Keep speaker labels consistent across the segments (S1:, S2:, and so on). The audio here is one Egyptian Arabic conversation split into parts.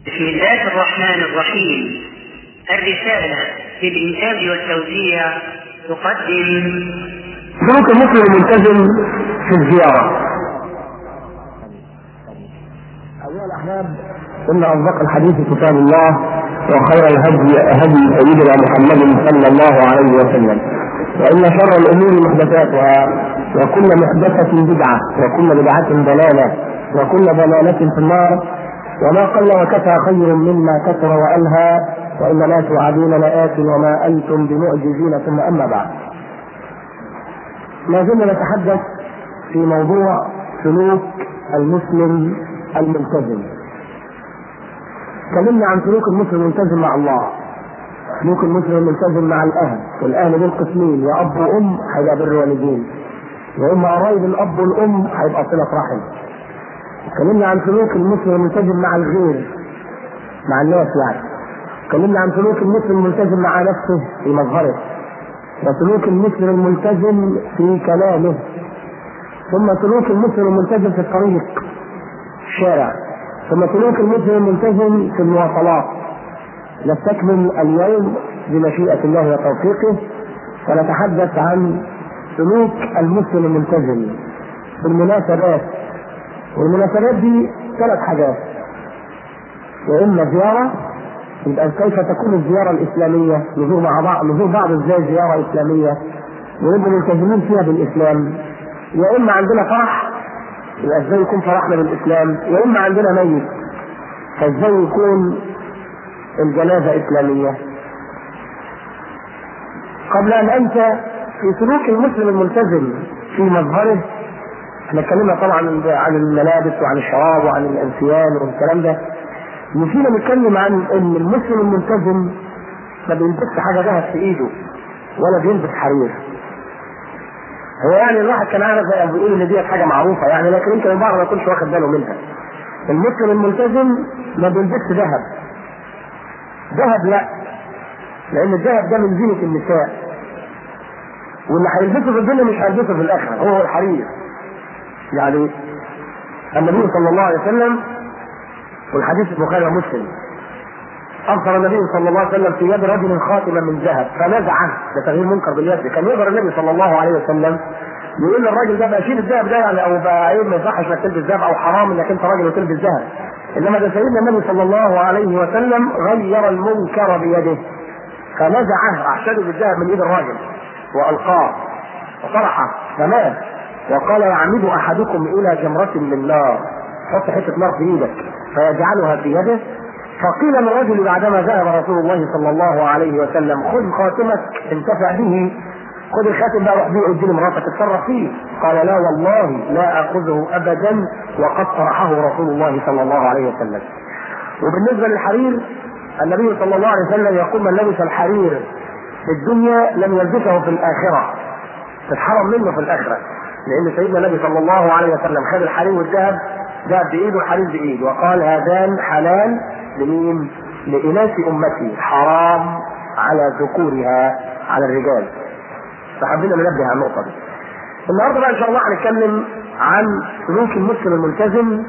S1: بسم الله الرحمن الرحيم الرسالة للإنتاج والتوزيع تقدم
S2: سلوك المسلم الملتزم في الزيارة أيها الأحباب إن أصدق الحديث كتاب الله وخير الهدي هدي سيدنا محمد صلى الله عليه وسلم وإن شر الأمور محدثاتها وكل محدثة بدعة وكل بدعة ضلالة وكل ضلالة في النار وما قل وكفى خير مما كثر والهى وان لا توعدون لآت وما انتم بمعجزين ثم اما بعد. ما زلنا نتحدث في موضوع سلوك المسلم الملتزم. تكلمنا عن سلوك المسلم الملتزم مع الله. سلوك المسلم الملتزم مع الاهل، والاهل دول قسمين يا اب وام هيبقى بر والدين. يا اما قرايب الاب والام هيبقى صله رحم. اتكلمنا عن سلوك المسلم الملتزم مع الغير مع الناس يعني اتكلمنا عن سلوك المسلم الملتزم مع نفسه في مظهره وسلوك المسلم الملتزم في كلامه ثم سلوك المسلم الملتزم في الطريق الشارع ثم سلوك المسلم الملتزم في المواصلات نستكمل اليوم بمشيئة الله وتوفيقه ونتحدث عن سلوك المسلم الملتزم في المناسبات والمناسبات دي ثلاث حاجات يا اما زياره يبقى كيف تكون الزياره الاسلاميه نزور مع بعض نزور بعض ازاي زياره اسلاميه ونبقى ملتزمين فيها بالاسلام يا اما عندنا فرح يبقى ازاي يكون فرحنا بالاسلام يا اما عندنا ميت فازاي يكون الجنازه اسلاميه قبل ان انسى في سلوك المسلم الملتزم في مظهره احنا اتكلمنا طبعا عن الملابس وعن الشراب وعن الانسيان والكلام ده نسينا نتكلم عن ان المسلم الملتزم ما بيلبسش حاجه ذهب في ايده ولا بيلبس حرير هو يعني الواحد كان عارف زي بيقول ان ديت حاجه معروفه يعني لكن يمكن البعض ما يكونش واخد باله منها المسلم الملتزم ما بيلبسش ذهب ذهب لا لان الذهب ده من زينه النساء واللي هيلبسه في الدنيا مش هيلبسه في الاخره هو الحرير يعني النبي صلى الله عليه وسلم والحديث البخاري ومسلم أبصر النبي صلى الله عليه وسلم في يد رجل خاتما من ذهب فنزعه ده تغيير منكر باليد كان يقدر النبي صلى الله عليه وسلم يقول للراجل ده بقى شيل الذهب ده يعني او بقى ايه ما يصحش انك تلبس ذهب او حرام انك انت راجل وتلبس ذهب انما ده سيدنا النبي صلى الله عليه وسلم غير المنكر بيده فنزعه اعشده بالذهب من ايد الراجل والقاه وطرحه تمام وقال يعمد احدكم الى جمرة من نار حط حتة نار في ايدك فيجعلها في يده فقيل للرجل بعدما ذهب رسول الله صلى الله عليه وسلم خذ خاتمك انتفع به خذ الخاتم بقى روح بيه ادي لمراتك اتصرف فيه قال لا والله لا اخذه ابدا وقد طرحه رسول الله صلى الله عليه وسلم وبالنسبه للحرير النبي صلى الله عليه وسلم يقول من لبس الحرير في الدنيا لم يلبسه في الاخره تتحرم منه في الاخره لان سيدنا النبي صلى الله عليه وسلم خد الحرير والذهب ذهب بايده والحرير بايده وقال هذان حلال لمين؟ لإناث أمتي حرام على ذكورها على الرجال فحبينا ننبه على النقطة دي. النهارده بقى إن شاء الله هنتكلم عن سلوك المسلم الملتزم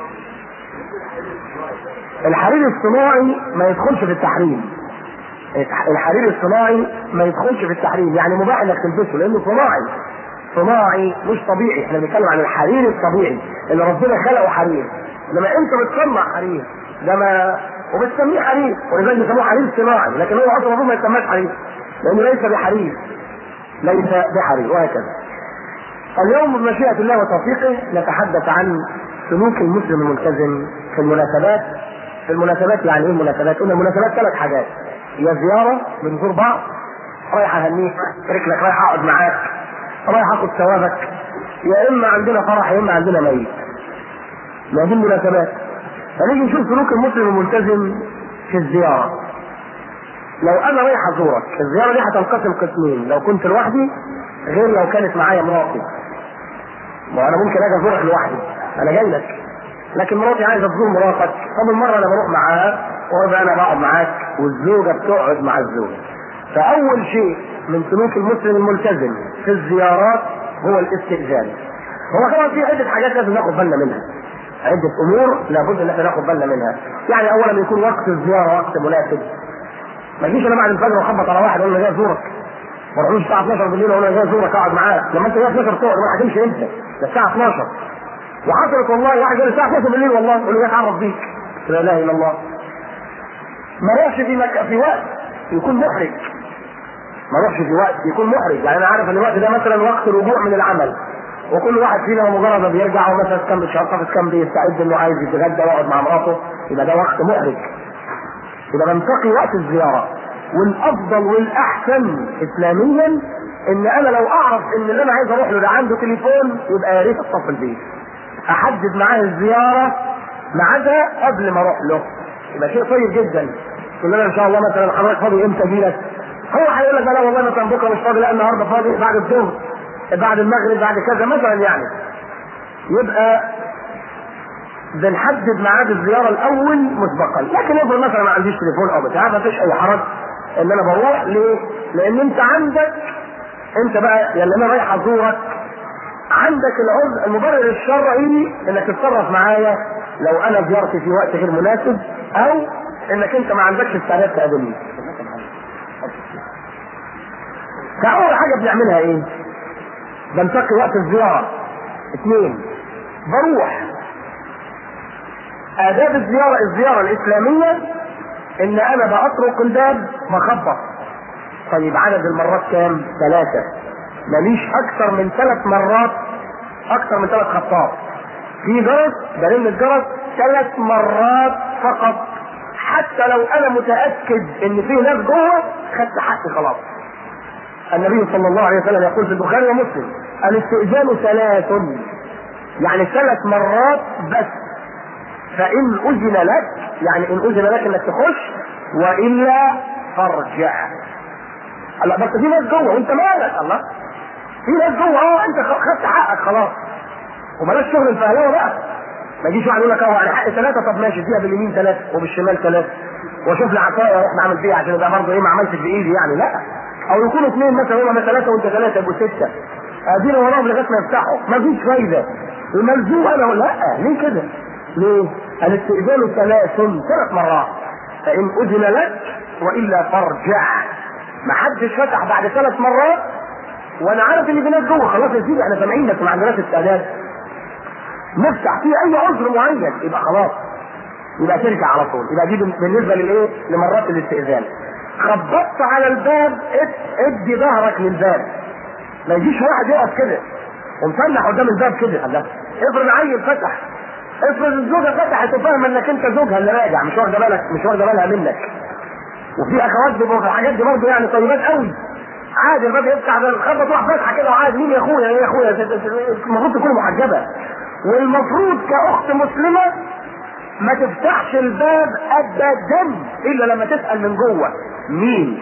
S2: الحرير الصناعي ما يدخلش في التحريم الحرير الصناعي ما يدخلش في التحريم يعني مباح انك تلبسه لانه صناعي صناعي مش طبيعي احنا بنتكلم عن الحرير الطبيعي اللي ربنا خلقه حرير لما انت بتصنع حرير ده ما وبتسميه حرير ولذلك بيسموه حرير صناعي لكن هو اصلا المفروض ما يسماش حرير لانه ليس بحرير ليس بحرير وهكذا اليوم بمشيئة الله وتوفيقه نتحدث عن سلوك المسلم الملتزم في المناسبات في المناسبات يعني ايه المناسبات؟ قلنا المناسبات ثلاث حاجات يا زيارة بنزور بعض رايح اهنيك رجلك رايح اقعد معاك رايح اخد ثوابك يا اما عندنا فرح يا اما عندنا ميت ما دي المناسبات فنيجي نشوف سلوك المسلم الملتزم في الزيارة لو انا رايح ازورك الزيارة دي هتنقسم قسمين لو كنت لوحدي غير لو كانت معايا مراتي ما انا ممكن اجي ازورك لوحدي انا جاي لك لكن مراتي عايزه تزور مراتك طب المره انا بروح معاها وارجع انا بقعد معاك والزوجه بتقعد مع الزوجه فاول شيء من سلوك المسلم الملتزم في الزيارات هو الاستئذان هو طبعا في عده حاجات لازم ناخد بالنا منها عدة أمور لابد إن احنا ناخد بالنا منها. يعني أولا يكون وقت الزيارة وقت مناسب. ما تجيش أنا بعد الفجر وأخبط على واحد أقول له جاي أزورك. ما اروحلوش الساعة 12 بالليل أقول له جاي أزورك أقعد معاك. لما أنت جاي 12 تقعد ما هتمشي أنت. ده الساعة 12. وحصلت والله واحد قال الساعة 12 بالليل والله أقول له جاي أتعرف بيك. لا إله إلا الله. ما روحش في مك... في وقت يكون محرج. ما روحش في وقت يكون محرج، يعني أنا عارف إن الوقت ده مثلا وقت رجوع من العمل. وكل واحد فينا مجرد ما بيرجع ومثلا كان بيتشطف كان بيستعد انه عايز يتغدى ويقعد مع مراته يبقى ده وقت محرج يبقى ننتقي وقت الزياره والافضل والاحسن اسلاميا ان انا لو اعرف ان اللي انا عايز اروح له ده عنده تليفون يبقى يا ريت اتصل بيه احدد معاه الزياره ميعادها قبل ما اروح له يبقى شيء طيب جدا تقول لنا ان شاء الله مثلا حضرتك فاضي امتى اجي لك هو هيقول لك لا والله مثلا بكره مش فاضي لا النهارده فاضي بعد الظهر بعد المغرب بعد كذا مثلا يعني يبقى بنحدد ميعاد الزياره الاول مسبقا لكن افرض مثلا ما عنديش تليفون او بتاع ما فيش اي حرج ان انا بروح ليه؟ لان انت عندك انت بقى يا اللي انا رايح ازورك عندك العذر المبرر الشرعي انك تتصرف معايا لو انا زيارتي في وقت غير مناسب او انك انت ما عندكش استعداد تقابلني. فاول حاجه بنعملها ايه؟ بنتقي وقت الزيارة اثنين بروح آداب الزيارة الزيارة الإسلامية إن أنا بأطرق الباب بخبط طيب عدد المرات كام؟ ثلاثة ماليش أكثر من ثلاث مرات أكثر من ثلاث خطات في جرس برن الجرس ثلاث مرات فقط حتى لو أنا متأكد إن في ناس جوه خدت حقي خلاص النبي صلى الله عليه وسلم يقول في البخاري ومسلم الاستئذان ثلاث يعني ثلاث مرات بس فإن أذن لك يعني إن أذن لك إنك تخش وإلا فارجع الله بس في ناس جوه وأنت مالك الله في ناس جوه اه أنت خدت حقك خلاص وبلاش شغل الفهلاوة بقى ما يجيش واحد يقول لك اه انا حقي ثلاثه طب ماشي اديها باليمين ثلاثه وبالشمال ثلاثه واشوف لي عصايه اروح اعمل فيها عشان يبقى برضه ايه ما عملتش بايدي يعني لا او يكونوا اثنين مثلا هم ثلاثه وانت ثلاثه يبقوا سته ادينا وراهم لغايه ما يفتحوا ما فيش فايده الملزوم انا ولا لا ليه كده؟ ليه؟ الاستئذان ثلاث ثلاث مرات فان اذن لك والا فارجع ما حدش فتح بعد ثلاث مرات وانا عارف ان في ناس جوه خلاص يا سيدي احنا سامعين بس ما عندناش استعداد نفتح فيه اي عذر معين يبقى خلاص يبقى ترجع على طول يبقى دي بالنسبه للايه؟ لمرات الاستئذان خبطت على الباب ادي ظهرك للباب ما يجيش واحد يقف كده ومسلح قدام الباب كده الله افرض عيل فتح افرض الزوجه فتحت وفاهم انك انت زوجها اللي راجع مش واخده بالك مش واخده بالها منك وفي اخوات بيبقوا في الحاجات دي برضه يعني طيبات قوي عادي الباب يفتح الخبط تروح فاتحه كده وعادي مين يا اخويا يا اخويا المفروض تكون محجبه والمفروض كاخت مسلمه ما تفتحش الباب ابدا الا لما تسال من جوه مين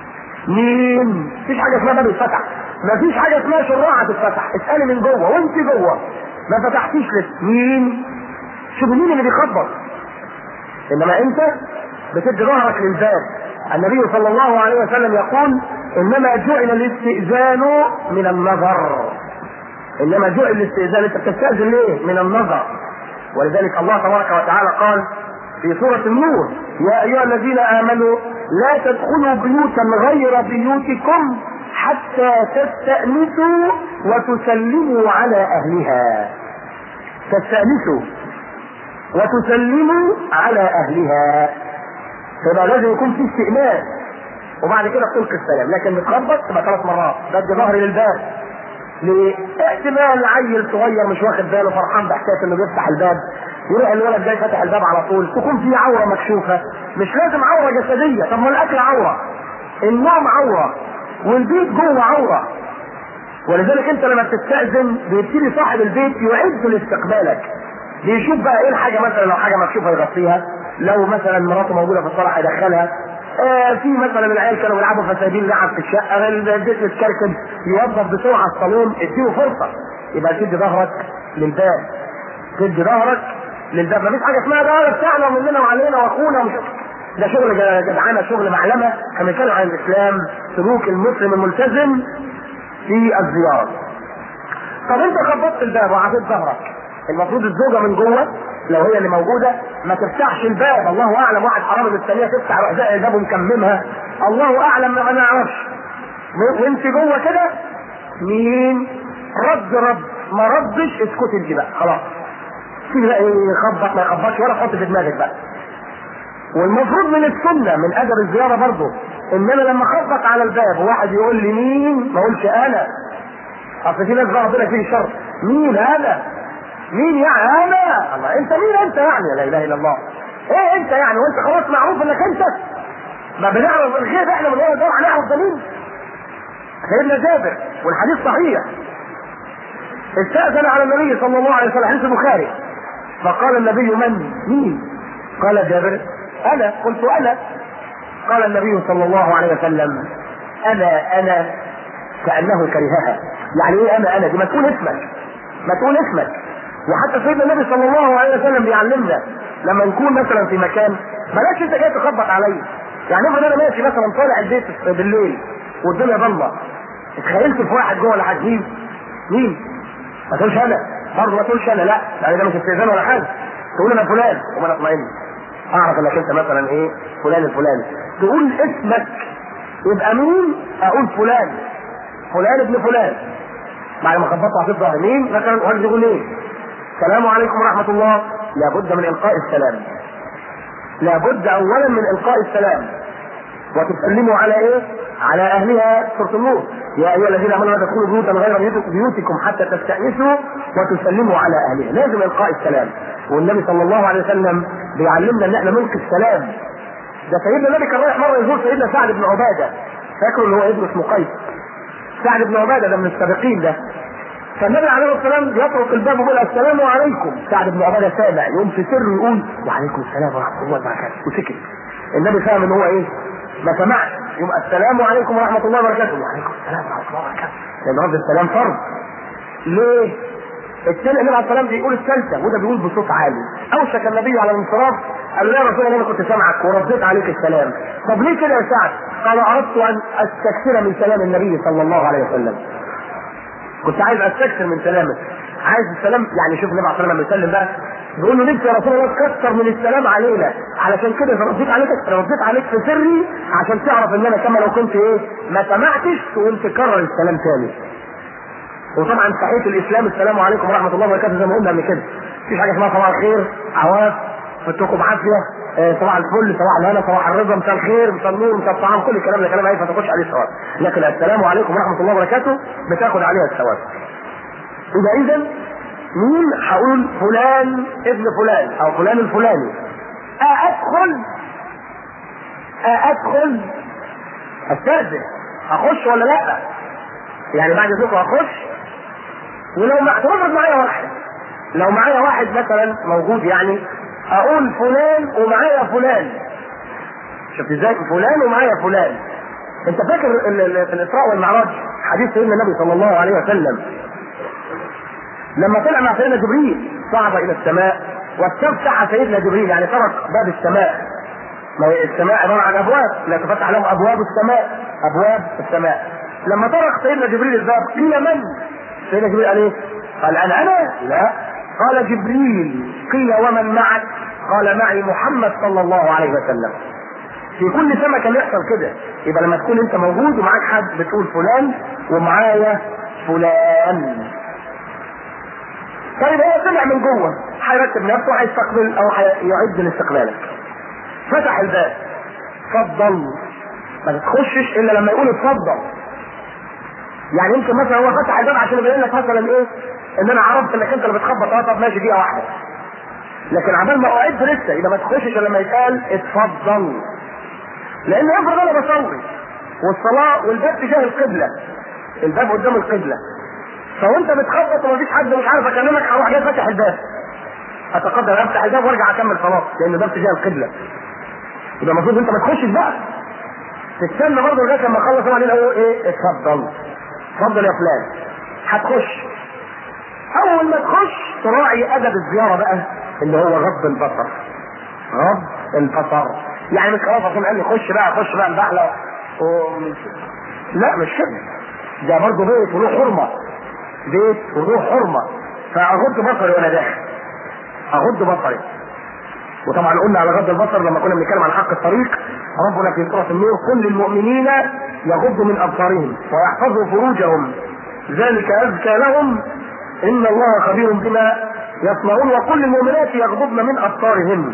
S2: مين مفيش حاجه اسمها باب يتفتح مفيش حاجه اسمها شراعه تتفتح اسالي من جوه وانت جوه ما فتحتيش لسه مين شوف مين اللي بيخبط انما انت بتدي ظهرك للباب النبي صلى الله عليه وسلم يقول انما جعل الاستئذان من النظر انما جعل الاستئذان انت بتستاذن ليه من النظر ولذلك الله تبارك وتعالى قال في سورة النور يا أيها الذين آمنوا لا تدخلوا بيوتا غير بيوتكم حتى تستأنسوا وتسلموا على أهلها تستأنسوا وتسلموا على أهلها فيبقى لازم يكون في استئناس وبعد كده تلقي السلام لكن بتخبط تبقى ثلاث مرات بدي ظهري للباب لاحتمال عيل صغير مش واخد باله فرحان بحكايه انه بيفتح الباب يروح الولد جاي فاتح الباب على طول تكون في عوره مكشوفه مش لازم عوره جسديه طب ما الاكل عوره النوم عوره والبيت جوه عوره ولذلك انت لما بتستاذن بيبتدي صاحب البيت يعد لاستقبالك بيشوف بقى ايه الحاجه مثلا لو حاجه مكشوفه يغطيها لو مثلا مراته موجوده في الصاله هيدخلها آه في مثلا العيال كانوا بيلعبوا فسادين لعب في الشقه البيت متكركب يوظف بسرعه الصالون اديله فرصه يبقى تدي ظهرك للباب تدي ظهرك للباب مفيش حاجه اسمها ده بتاعنا ومننا وعلينا واخونا ومش ده شغل جدعانه شغل معلمه احنا بنتكلم عن الاسلام سلوك المسلم الملتزم في الزياره طب انت خبطت الباب وعطيت ظهرك المفروض الزوجه من جوه لو هي اللي موجوده ما تفتحش الباب الله اعلم واحد حرام الثانيه تفتح روح زق الباب ومكممها الله اعلم ما نعرفش وانت جوه كده مين رد رد ما ردش اسكت انت بقى خلاص في بقى يخبط ما يخبطش ولا تحط في دماغك بقى والمفروض من السنه من ادب الزياره برضه ان انا لما اخبط على الباب وواحد يقول لي مين ما اقولش انا اصل في ناس ربنا فيه شر مين انا مين يعني انا الله انت مين انت يعني لا اله الا الله ايه انت يعني وانت خلاص معروف انك انت ما بنعرف الغيب احنا من اول دور هنعرف ده مين سيدنا جابر والحديث صحيح استأذن على النبي صلى الله عليه وسلم حديث البخاري فقال النبي من؟ مين؟ قال جابر انا قلت انا قال النبي صلى الله عليه وسلم انا انا كانه كرهها يعني ايه انا انا دي ما تقول اسمك ما تقول اسمك وحتى سيدنا النبي صلى الله عليه وسلم بيعلمنا لما نكون مثلا في مكان بلاش انت جاي تخبط عليا يعني افرض انا ماشي مثلا طالع البيت بالليل والدنيا ضلمه اتخيلت في واحد جوه ولا مين؟ مين؟ ما تقولش انا برضه ما تقولش انا لا يعني ده مش استئذان ولا حاجه تقول انا فلان وما اطمئن اعرف انك انت مثلا ايه فلان الفلاني تقول اسمك يبقى مين اقول فلان فلان ابن فلان بعد ما خبطت على ظهر مين مثلا واحد يقول ايه السلام عليكم ورحمه الله لابد من القاء السلام لابد اولا من القاء السلام وتسلموا على ايه على اهلها سوره النور يا ايها الذين امنوا لا تدخلوا بيوتا غير بيوتكم حتى تستانسوا وتسلموا على اهلها لازم القاء السلام والنبي صلى الله عليه وسلم بيعلمنا ان احنا نلقي السلام ده سيدنا النبي كان رايح مره يزور سيدنا سعد بن عباده فاكروا اللي هو ابن اسمه قيس سعد بن عباده ده من السابقين ده فالنبي عليه الصلاه والسلام يطرق الباب ويقول السلام عليكم سعد بن عباده سامع يقوم في سر يقول وعليكم السلام ورحمه الله وبركاته وسكت النبي فاهم ان هو ايه ما سمعش يبقى السلام عليكم ورحمه الله وبركاته وعليكم السلام ورحمه الله وبركاته لان رد السلام فرض ليه؟ الثاني النبي عليه الصلاه والسلام بيقول الثالثه وده بيقول بصوت عالي اوشك النبي على الانصراف قال له يا رسول الله انا كنت سامعك ورديت عليك السلام طب ليه كده يا سعد؟ قال اردت ان استكثر من كلام النبي صلى الله عليه وسلم كنت عايز استكثر من كلامه عايز السلام يعني شوف النبي عليه الصلاه والسلام بيسلم بقى بيقول له نفسي يا رسول الله تكثر من السلام علينا علشان كده رديت عليك رديت عليك في سري عشان تعرف ان انا كما لو كنت ايه ما سمعتش تقوم تكرر السلام تاني وطبعا صحيح الاسلام السلام عليكم ورحمه الله وبركاته زي ما قلنا قبل كده مفيش حاجه اسمها صباح الخير عواف فتكم بعافيه صباح الفل صباح الهنا صباح الرضا مساء الخير مساء النور مساء الطعام كل الكلام ده كلام ايه فتخش عليه ثواب لكن السلام عليكم ورحمه الله وبركاته بتاخد عليها الثواب يبقى اذا مين هقول فلان ابن فلان او فلان الفلاني ادخل ادخل استاذن اخش ولا لا يعني بعد ذلك اخش ولو مع تفرض معايا واحد لو معايا واحد مثلا موجود يعني اقول فلان ومعايا فلان شفت ازاي فلان ومعايا فلان انت فاكر في الاسراء والمعراج حديث سيدنا النبي صلى الله عليه وسلم لما طلع مع سيدنا جبريل صعد الى السماء واستفتح سيدنا جبريل يعني طرق باب السماء ما هي السماء عباره عن ابواب لا تفتح لهم ابواب السماء ابواب السماء لما طرق سيدنا جبريل الباب قيل من؟ سيدنا جبريل قال ايه؟ قال انا انا؟ لا قال جبريل قيل ومن معك؟ قال معي محمد صلى الله عليه وسلم في كل سنه كان يحصل كده يبقى لما تكون انت موجود ومعاك حد بتقول فلان ومعايا فلان طيب هو طلع من جوه هيرتب نفسه هيستقبل او هيعد لاستقبالك فتح الباب اتفضل ما تخشش الا لما يقول اتفضل يعني يمكن مثلا هو فتح الباب عشان يبين لك مثلا ايه ان انا عرفت انك انت اللي بتخبط اه طب ماشي دقيقه واحده لكن عبال ما اعد لسه يبقى ما تخشش الا لما يتقال اتفضل لان افرض انا بصلي والصلاه والباب تجاه القبله الباب قدام القبله فوانت بتخبط ومفيش حد مش عارف اكلمك هروح جاي فاتح الباب اتقدم افتح الباب وارجع اكمل صلاه لان الباب تجاه القبله يبقى المفروض انت ما تخشش بقى تستنى برضه لغايه لما اخلص انا عليه اقول ايه اتفضل اتفضل يا فلان هتخش اول ما تخش تراعي ادب الزياره بقى اللي هو غض البصر غض البصر يعني مش خلاص عشان قال لي خش بقى خش بقى البحله و... لا مش كده ده برضه بيت وله حرمه بيت وله حرمه فاغض بصري وانا داخل اغض بصري وطبعا قلنا على غض البصر لما كنا بنتكلم عن حق الطريق ربنا في سوره النور كل المؤمنين يغضوا من ابصارهم ويحفظوا فروجهم ذلك ازكى لهم ان الله خبير بما يصنعون وكل المؤمنات يغضبن من ابصارهن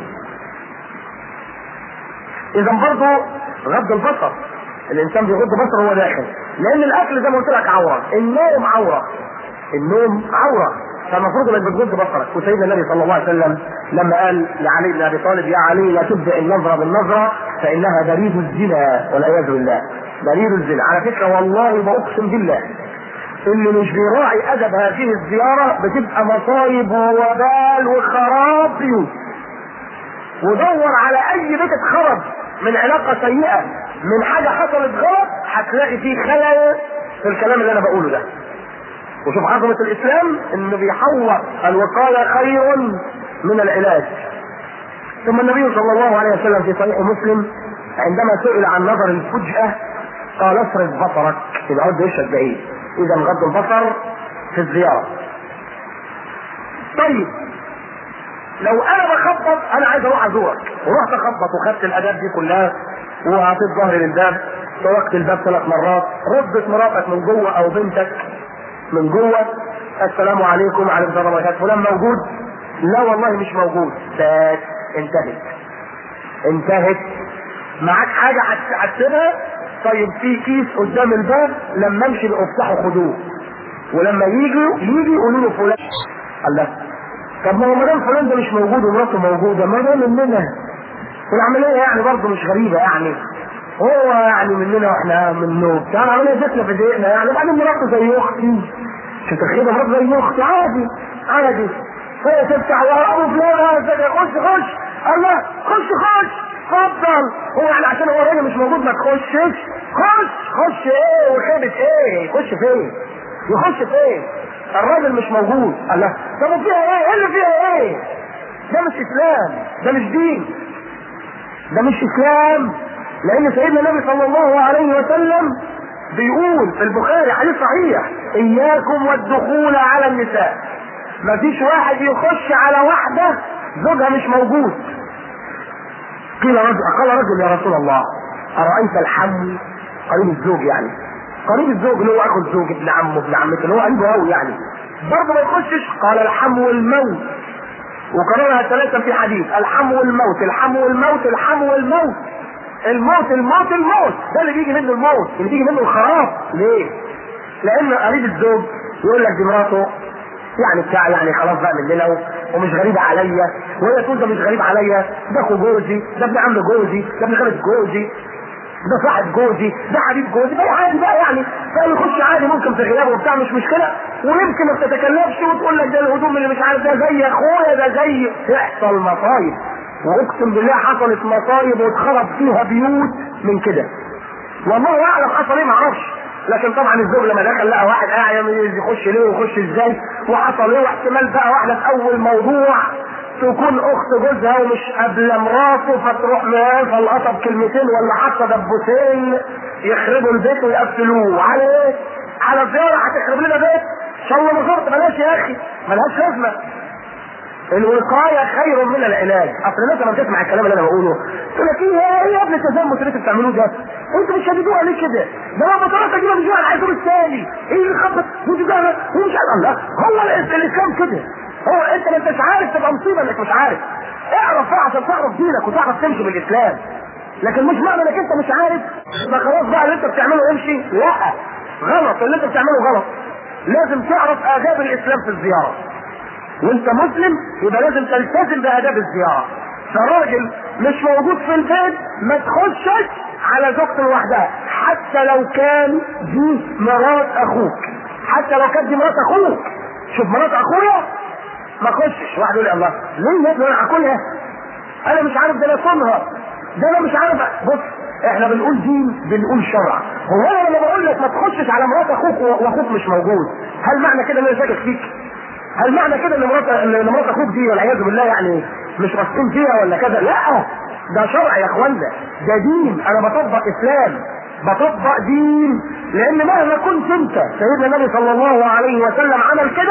S2: اذا برضه غض البصر الانسان بيغض بصره وهو داخل لان الاكل زي ما قلت لك عوره النوم عوره النوم عوره فالمفروض انك بتغض بصرك وسيدنا النبي صلى الله عليه وسلم لما قال لعلي بن ابي طالب يا علي لا تبدا النظره بالنظره فانها بريد الزنا والعياذ بالله بريد الزنا على فكره والله باقسم بالله اللي مش بيراعي ادب هذه الزياره بتبقى مصايب ووبال وخراب بيوت ودور على اي بيت اتخرب من علاقه سيئه من حاجه حصلت غلط هتلاقي فيه خلل في الكلام اللي انا بقوله ده وشوف عظمه الاسلام انه بيحور الوقايه خير من العلاج ثم النبي صلى الله عليه وسلم في صحيح مسلم عندما سئل عن نظر الفجأة قال اصرف بصرك يبقى عد وشك بعيد اذا غض البصر في الزيارة طيب لو انا بخبط انا عايز اروح ازورك ورحت اخبط وخدت الاداب دي كلها وعطيت ظهري للباب طرقت الباب ثلاث مرات ردت مراتك من جوه او بنتك من جوه السلام عليكم على السلام وبركاته فلان موجود لا والله مش موجود بس انتهت انتهت معاك حاجه هتسيبها طيب في كيس قدام الباب لما امشي افتحوا خدوه ولما يجوا يجي يقولوا له فلان الله طب ما هو ما دام فلان ده مش موجود ومراته موجوده ما ده مننا والعمليه يعني برضه مش غريبه يعني هو يعني مننا واحنا منه بتاع العمليه جاتنا في ايدينا يعني بعدين مراته زي اختي شفت الخيبه مراته زي اختي عادي عادي هي تفتح يا ابو فلان خش خش الله خش خش اتفضل هو يعني عشان هو راجل مش موجود ما تخشش خش خش ايه وخيبة ايه خش فين يخش فين الراجل مش موجود الله طب فيها ايه ايه اللي فيها ايه ده مش اسلام ده مش دين ده مش اسلام لان سيدنا النبي صلى الله عليه وسلم بيقول في البخاري حديث صحيح اياكم والدخول على النساء مفيش واحد يخش على واحدة زوجها مش موجود قيل رجل قال رجل يا رسول الله أرأيت الحم قريب الزوج يعني قريب الزوج اللي هو أخو الزوج ابن عمه ابن عمته اللي هو قريبه قوي يعني برضه ما يخشش قال الحم والموت وكررها ثلاثة في حديث الحم والموت الحم والموت الحم والموت الموت الموت الموت ده اللي بيجي منه الموت اللي بيجي منه الخراب ليه؟ لأن قريب الزوج يقول لك دي مراته يعني بتاع يعني خلاص بقى مننا ومش غريبة عليا وهي تقول ده مش غريب عليا ده اخو جوزي ده ابن عم جوزي ده ابن خالد جوزي ده صاحب جوزي ده حبيب جوزي بقى عادي بقى يعني فيخش عادي ممكن في غيابه وبتاع مش مشكله ويمكن ما بتتكلمش وتقول لك ده الهدوم اللي مش عارف ده زي اخويا ده زي يحصل مصايب واقسم بالله حصلت مصايب واتخرب فيها بيوت من كده والله اعلم حصل ايه ما اعرفش لكن طبعا الزوج لما دخل لقى واحد قاعد يخش ليه ويخش ازاي وحصل ايه واحتمال بقى واحده في اول موضوع تكون اخت جوزها ومش قبل مراته فتروح مفلقطه بكلمتين ولا حتى دبوسين يخربوا البيت ويقفلوه على ايه؟ على زياره هتخرب لنا بيت ان شاء الله ما زرت بلاش يا اخي ملهاش لازمه الوقايه خير من العلاج اصل الناس لما بتسمع الكلام اللي انا بقوله تقول لك ايه ايه يا ابن التزمت اللي انتوا بتعملوه ده انتوا مش شديدوها ليه كده ده هو بطلت كده مش على العيسور الثاني ايه اللي خبط وانتوا ده ومش عارف الله هو الاسلام كده هو انت ما انتش عارف تبقى مصيبه انك مش عارف اعرف بقى عشان تعرف دينك وتعرف تمشي بالاسلام لكن مش معنى انك انت مش عارف ده خلاص بقى اللي انت بتعمله امشي لا غلط اللي انت بتعمله غلط لازم تعرف آداب الإسلام في الزيارة وانت مسلم يبقى لازم تلتزم بآداب الزيارة فالراجل مش موجود في البيت ما تخشش على زوجته لوحدها حتى لو كان دي مرات اخوك حتى لو كانت دي مرات اخوك شوف مرات اخويا ما اخشش واحد يقول لي الله ليه يا ابني انا هاكلها انا مش عارف ده انا صنها ده انا مش عارف بص احنا بنقول دين بنقول شرع هو انا لما بقول لك ما تخشش على مرات اخوك واخوك مش موجود هل معنى كده ان انا شاكك فيك هل معنى كده ان مرات ان مرات اخوك دي والعياذ بالله يعني مش واثقين فيها ولا كذا لا ده شرع يا اخوانا ده دين انا بطبق اسلام بطبق دين لان مهما كنت انت سيدنا النبي صلى الله عليه وسلم عمل كده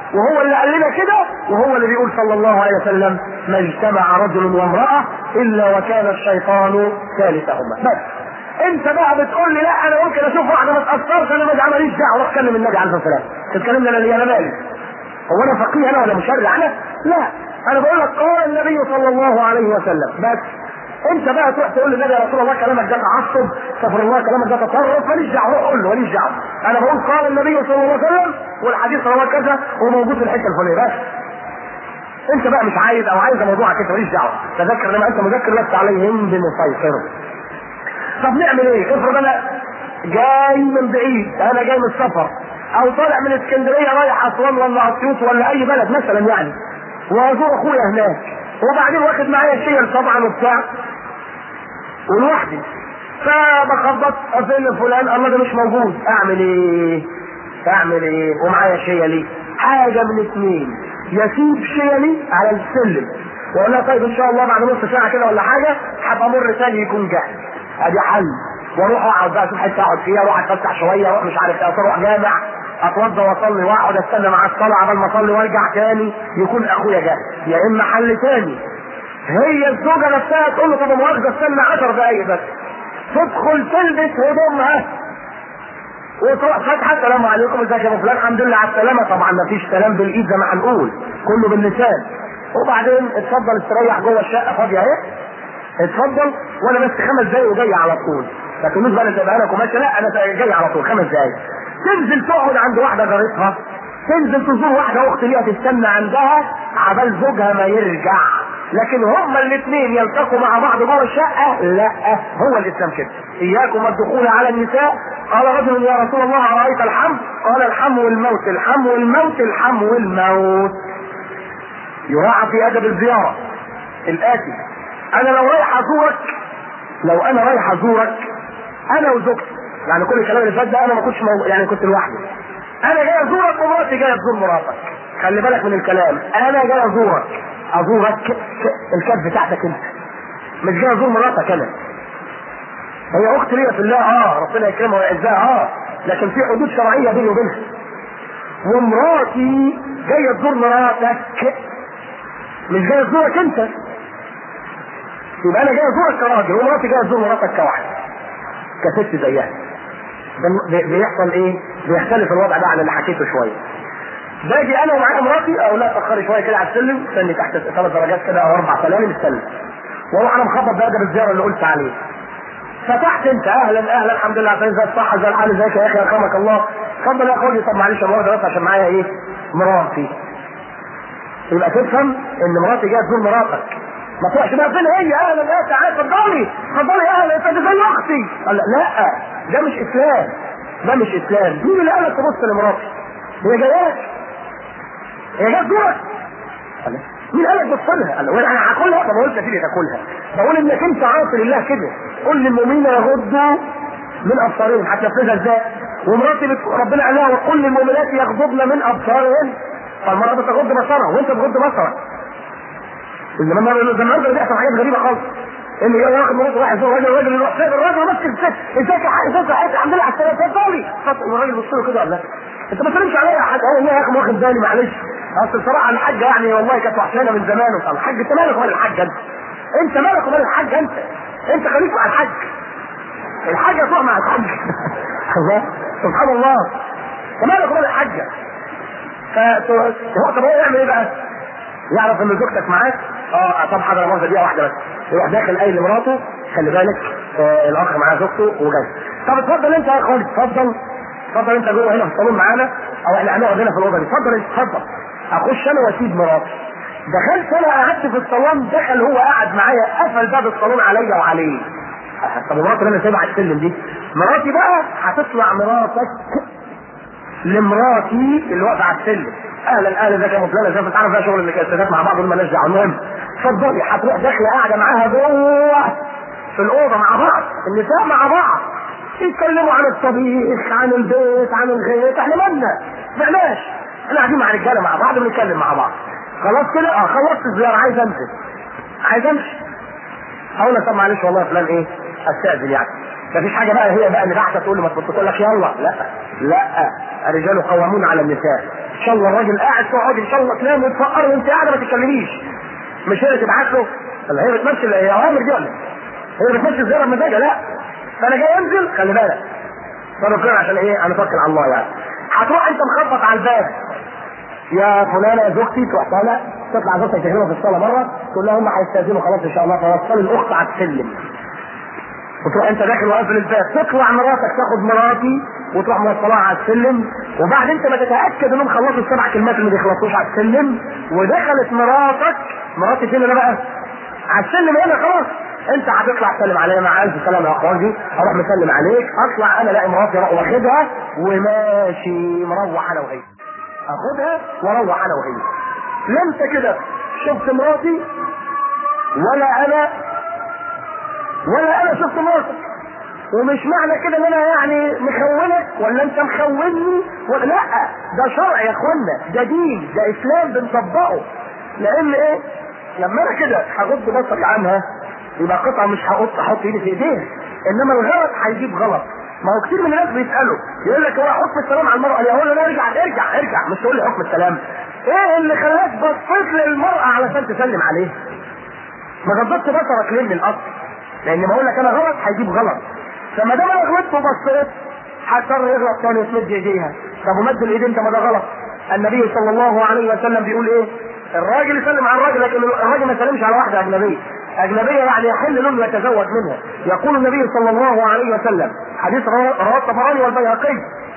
S2: وهو اللي قال لنا كده وهو اللي بيقول صلى الله عليه وسلم ما اجتمع رجل وامراه الا وكان الشيطان ثالثهما بس انت بقى بتقول لي لا انا ممكن اشوف واحده ما تاثرش انا ما ماليش دعوه روح كلم النبي عليه الصلاه والسلام تتكلم انا ليه انا مالي هو انا فقيه انا ولا مشرع انا لا انا بقول لك قال النبي صلى الله عليه وسلم بس انت بقى تروح تقول للنبي يا رسول الله كلامك ده تعصب استغفر الله كلامك ده تطرف ماليش دعوه روح قول له ماليش دعوه انا بقول قال النبي صلى الله عليه وسلم والحديث رواه كذا وموجود في الحته الفلانيه بس انت بقى مش عايز او عايز موضوعك انت ماليش دعوه تذكر لما انت مذكر لست عليهم بمسيطر طب نعمل ايه؟ افرض انا جاي من بعيد انا جاي من السفر او طالع من اسكندريه رايح اسوان ولا اسيوط ولا اي بلد مثلا يعني وازور اخويا هناك وبعدين واخد معايا شيل طبعا وبتاع ولوحدي فبخبط فين فلان الله ده مش موجود اعمل ايه؟ اعمل ايه؟ ومعايا شيلي حاجه من اثنين يسيب شيلي على السلم واقول لها طيب ان شاء الله بعد نص ساعه كده ولا حاجه هبقى امر تاني يكون جاهز ادي حل واروح اقعد بقى اشوف حته اقعد فيها واروح اتفسح شويه واروح مش عارف ايه اروح جامع اتوضى واصلي واقعد استنى مع الصلاه عبال ما اصلي وارجع تاني يكون اخويا جاهز يا اما حل تاني هي الزوجه نفسها تقول له طب مؤاخذه استنى 10 دقايق بس تدخل تلبس هدومها وتروح فاتحه السلام عليكم ازيك يا ابو فلان الحمد لله على السلامه طبعا ما فيش كلام بالايد زي ما هنقول كله باللسان وبعدين اتفضل استريح جوه الشقه فاضيه اهي اتفضل وانا بس خمس دقايق وجاي على طول لكن مش بقى تبقى لك وماشي لا انا جاي على طول خمس دقايق تنزل تقعد عند واحده جارتها تنزل تزور واحده اخت ليها تستنى عندها عبال زوجها ما يرجع لكن هما الاثنين يلتقوا مع بعض جوه الشقه لا هو الاسلام كده اياكم الدخول على النساء قال رجل يا رسول الله ارايت الحم قال الحم والموت الحم والموت الحم والموت يراعى في ادب الزياره الاتي انا لو رايح ازورك لو انا رايح ازورك انا وزوجتي يعني كل الكلام اللي فات ده انا ما كنتش مو... يعني كنت لوحدي انا جاي ازورك ومراتي جايه تزور مراتك خلي بالك من الكلام انا جاي ازورك ازورك الكف بتاعتك انت مش جاي ازور مراتك انا هي اخت ليا في الله اه ربنا يكرمها ويعزها اه لكن في حدود شرعيه بيني وبينها ومراتي جايه تزور مراتك مش جايه تزورك انت يبقى انا جاي ازورك كراجل ومراتي جايه تزور مراتك كواحده كست زيها بيحصل ايه؟ بيختلف الوضع ده عن اللي حكيته شويه. باجي انا ومعايا مراتي او لا تاخري شويه كده على السلم استني تحت ثلاث درجات كده او اربع سلالم استني. واروح انا مخبط بادب الزياره اللي قلت عليه. فتحت انت اهلا اهلا الحمد لله عشان زي الصحه زي الحال ازيك يا اخي يرحمك الله. اتفضل يا اخوي طب معلش يا مراتي بس عشان معايا ايه؟ مراتي. يبقى تفهم ان مراتي جايه تزور مراتك ما تروحش بقى فين هي اهلا يا تعالى اتفضلي اتفضلي اهلا انت زي اختي قال لا لا ده مش اسلام ده مش اسلام مين اللي قالك تبص لمراتي هي جاياك هي جايه تزورك قال لا. مين قالك بص لها؟ قال له وانا انا هاكلها ما بقولش تيجي تاكلها بقول انك انت عاصي لله كده قل للمؤمنين يغضوا من ابصارهم هتنفذها ازاي؟ ومراتي بت... ربنا قال لها وقل للمؤمنات يغضضن من ابصارهن فالمرأة بتغض بصرها وانت بتغض بصرك لما النهارده بيحصل حاجات غريبه خالص اللي ياخد مراته واحد يزور راجل الراجل يروح فين الراجل ماسك الست ازيك يا حاج ازيك يا حاج الحمد لله على السلامه اتفضلي والراجل بص له كده قال لا انت ما تسلمش عليا يا حاج اه والله يا اخي واخد بالي معلش اصل بصراحه الحاجه يعني والله كانت وحشانه من زمان وقال الحاج انت مالك ومال الحاج انت انت مالك ومال الحاج انت انت خليك مع الحاج الحاجه تروح مع الحاج الله سبحان الله انت مالك ومال الحاجه فهو طب هو يعمل ايه بقى؟ يعرف ان زوجتك معاك اه طب حضر مؤاخذه دقيقه واحده بس يروح داخل قايل لمراته خلي بالك آه الاخ معاه زوجته وجاي طب اتفضل انت يا خالد اتفضل اتفضل انت جوه هنا في الصالون معانا او احنا هنقعد هنا في الاوضه دي اتفضل انت اتفضل اخش انا واسيب مراتي دخلت انا قعدت في الصالون دخل هو قاعد معايا قفل باب الصالون عليا وعليه طب مراتي اللي انا سايبها على السلم دي مراتي بقى هتطلع مراتك لمراتي اللي واقفه على السلم اهلا اهلا ازيك يا ام فلانه ازيك تعرف بقى شغل المكسرات مع بعض مالناش دعوه المهم اتفضلي هتروح داخله قاعده معاها جوه في الاوضه مع بعض النساء مع بعض يتكلموا عن الطبيخ عن البيت عن الغيط احنا مالنا معناش احنا قاعدين مع رجاله مع بعض بنتكلم مع بعض خلاص كده اه خلصت الزياره عايز امشي عايز امشي اقول لك طب معلش والله يا فلان ايه استاذن يعني مفيش حاجه بقى هي بقى اللي بعتها تقول لي ما تقول لك يلا لا لا الرجال قوامون على النساء ان شاء الله الراجل قاعد تقعد ان شاء الله تنام وتفقر وانت قاعده ما تتكلميش مش هي اللي تبعت له ولا هي بتمثل هي اوامر دي ولا هي بتمثل زياره بمزاجها لا فانا جاي انزل خلي بالك صاروا كده عشان ايه انا توكل على الله يعني هتروح انت مخبط على الباب يا فلانه يا زوجتي تروح طالع تطلع زوجتك تكلمها في الصاله مره تقول لها هم هيستاذنوا خلاص ان شاء الله فوصل الاخت على السلم وتروح انت داخل وقافل الباب تطلع مراتك تاخد مراتي وتروح موصلاها على السلم وبعد انت ما تتاكد انهم خلصوا السبع كلمات اللي ما بيخلصوش على السلم ودخلت مراتك مراتي فين انا بقى؟ على السلم هنا خلاص انت هتطلع تسلم عليا مع الف سلامه يا اخواني اروح مسلم عليك اطلع انا الاقي مراتي اروح واخدها وماشي مروح انا وهي اخدها واروح انا وهي لا انت كده شفت مراتي ولا انا ولا انا شفت مراتك ومش معنى كده ان انا يعني مخونك ولا انت مخوني ولا لا ده شرع يا اخوانا ده دين ده اسلام بنطبقه لان ايه لما انا كده هغض بصري عنها يبقى قطعه مش هحط احط ايدي في ايديها انما الغلط هيجيب غلط ما هو كتير من الناس بيسالوا يقول لك هو حكم السلام على المراه اللي اقول له لا ارجع ارجع ارجع مش تقول لي حكم السلام ايه اللي خلاك بصيت للمراه علشان تسلم عليه ما غضبتش بصرك ليه من الاصل لان ما اقول لك انا غلط هيجيب غلط فما دام انا غلطت وبصيت هضطر يغلط تاني وتمد ايديها طب ومد الايدين ده ما ده غلط النبي صلى الله عليه وسلم بيقول ايه الراجل يسلم على الراجل لكن الراجل ما يسلمش على واحده اجنبيه اجنبيه يعني يحل له يتزوج منها يقول النبي صلى الله عليه وسلم حديث رواه الطبراني والبيهقي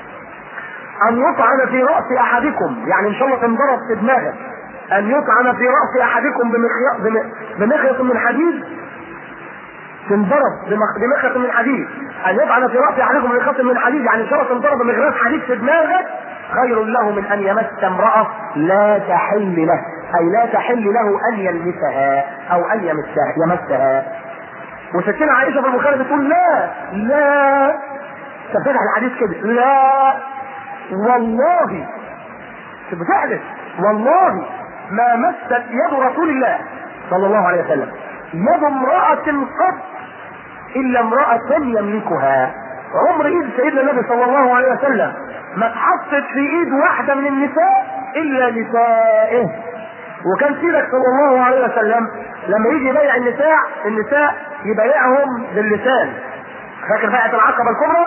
S2: ان يطعن في راس احدكم يعني ان شاء الله تنضرب في دماغك ان يطعن في راس احدكم بمخيط بمخيط من حديد تنضرب بمخيط من حديد ان يطعن في راس احدكم بمخيط من حديد يعني ان شاء الله تنضرب بمغراس حديد في دماغك خير له من ان يمس امراه لا تحل له اي لا تحل له ان يلمسها او ان يمسها يمسها وستنا عائشه في البخاري بتقول لا لا تفتح الحديث كده لا والله بتحدث والله ما مست يد رسول الله صلى الله عليه وسلم يد امرأة قط إلا امرأة يملكها عمر ايد سيدنا النبي صلى الله عليه وسلم ما اتحطت في ايد واحدة من النساء إلا نسائه وكان سيدك صلى الله عليه وسلم لما يجي يبايع النساء النساء يبايعهم باللسان فاكر بيعة العقبة الكبرى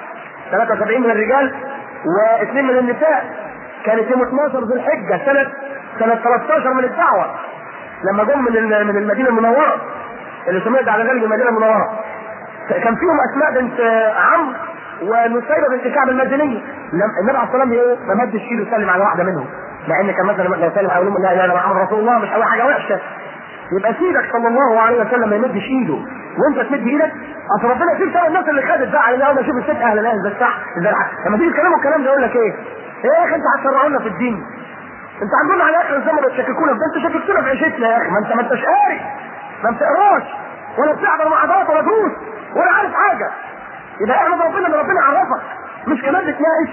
S2: 73 من الرجال واثنين من النساء كانت يوم 12 ذي الحجة سنة سنة 13 من الدعوة لما جم من من المدينة المنورة اللي سميت على ذلك المدينة المنورة كان فيهم أسماء بنت عمرو ونسيبة بنت كعب المدنية النبي عليه الصلاة والسلام ما مدش ايده يسلم على واحدة منهم لان كان مثلا لما يسلم على لا لا انا محمد رسول الله مش اول حاجه وحشه يبقى سيدك صلى الله عليه وسلم ما يمدش ايده وانت تمد ايدك اصل ربنا في سبب الناس اللي خدت بقى على اول ما اشوف الست اهلا اهلا ده صح ده لما تيجي تكلموا الكلام ده يقول لك ايه؟ ايه يا اخي انت هتشرعونا في الدين؟ انت عندنا على اخر الزمن بتشككونا في انت شككتونا في عيشتنا يا اخي ما انت ما انتش قاري ما بتقراش ولا بتحضر محاضرات ولا دروس ولا عارف حاجه يبقى احمد ربنا ان ربنا عرفك مش كمان بتناقش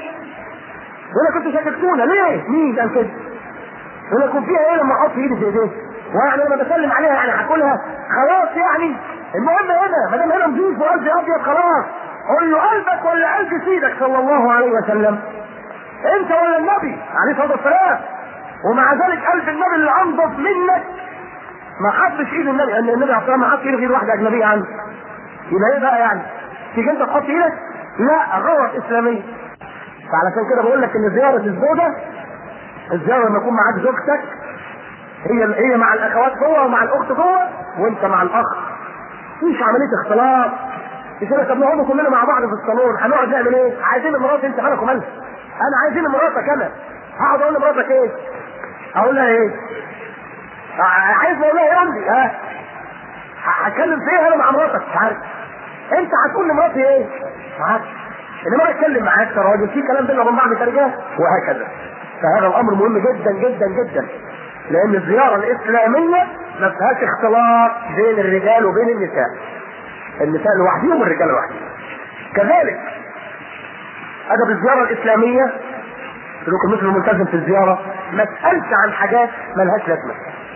S2: وانا كنت شككتونا ليه؟ مين قال كده؟ ولا يكون فيها ايه لما احط ايدي في ايديه؟ ويعني لما بسلم عليها يعني هاكلها خلاص يعني المهم هنا ما دام هنا نضيف وقلبي ابيض خلاص قول له قلبك ولا قلب سيدك صلى الله عليه وسلم انت ولا النبي عليه الصلاه والسلام ومع ذلك قلب النبي اللي انضف منك ما حطش ايد النبي لان النبي عليه الصلاه والسلام ما حط ايده في ايد واحده اجنبيه عنه يبقى ايه بقى يعني؟ تيجي انت تحط ايدك؟ لا غلط اسلاميه فعلشان كده بقول لك ان زياره الزوجه الزياره لما يكون معاك زوجتك هي هي مع الاخوات جوه ومع الاخت جوه وانت مع الاخ مفيش عمليه اختلاط مش انا طب نقعد كلنا مع بعض في الصالون هنقعد نعمل ايه؟ عايزين مراتي انت مالك ومالها؟ انا عايزين مراتك انا هقعد اقول لمراتك ايه؟ اقول لها ايه؟ عايز اقول لها ايه عندي؟ ها؟ هتكلم في ايه انا مع مراتك؟ مش عارف انت هتقول لمراتي ايه؟ مش عارف انما اتكلم معاك كراجل في كلام بيننا وبين بعض كرجال وهكذا فهذا الامر مهم جدا جدا جدا لان الزياره الاسلاميه ما فيهاش اختلاط بين الرجال وبين النساء النساء لوحدهم والرجال لوحدهم كذلك ادب الزياره الاسلاميه سلوك المسلم الملتزم في الزياره ما تسالش عن حاجات ملهاش لازمه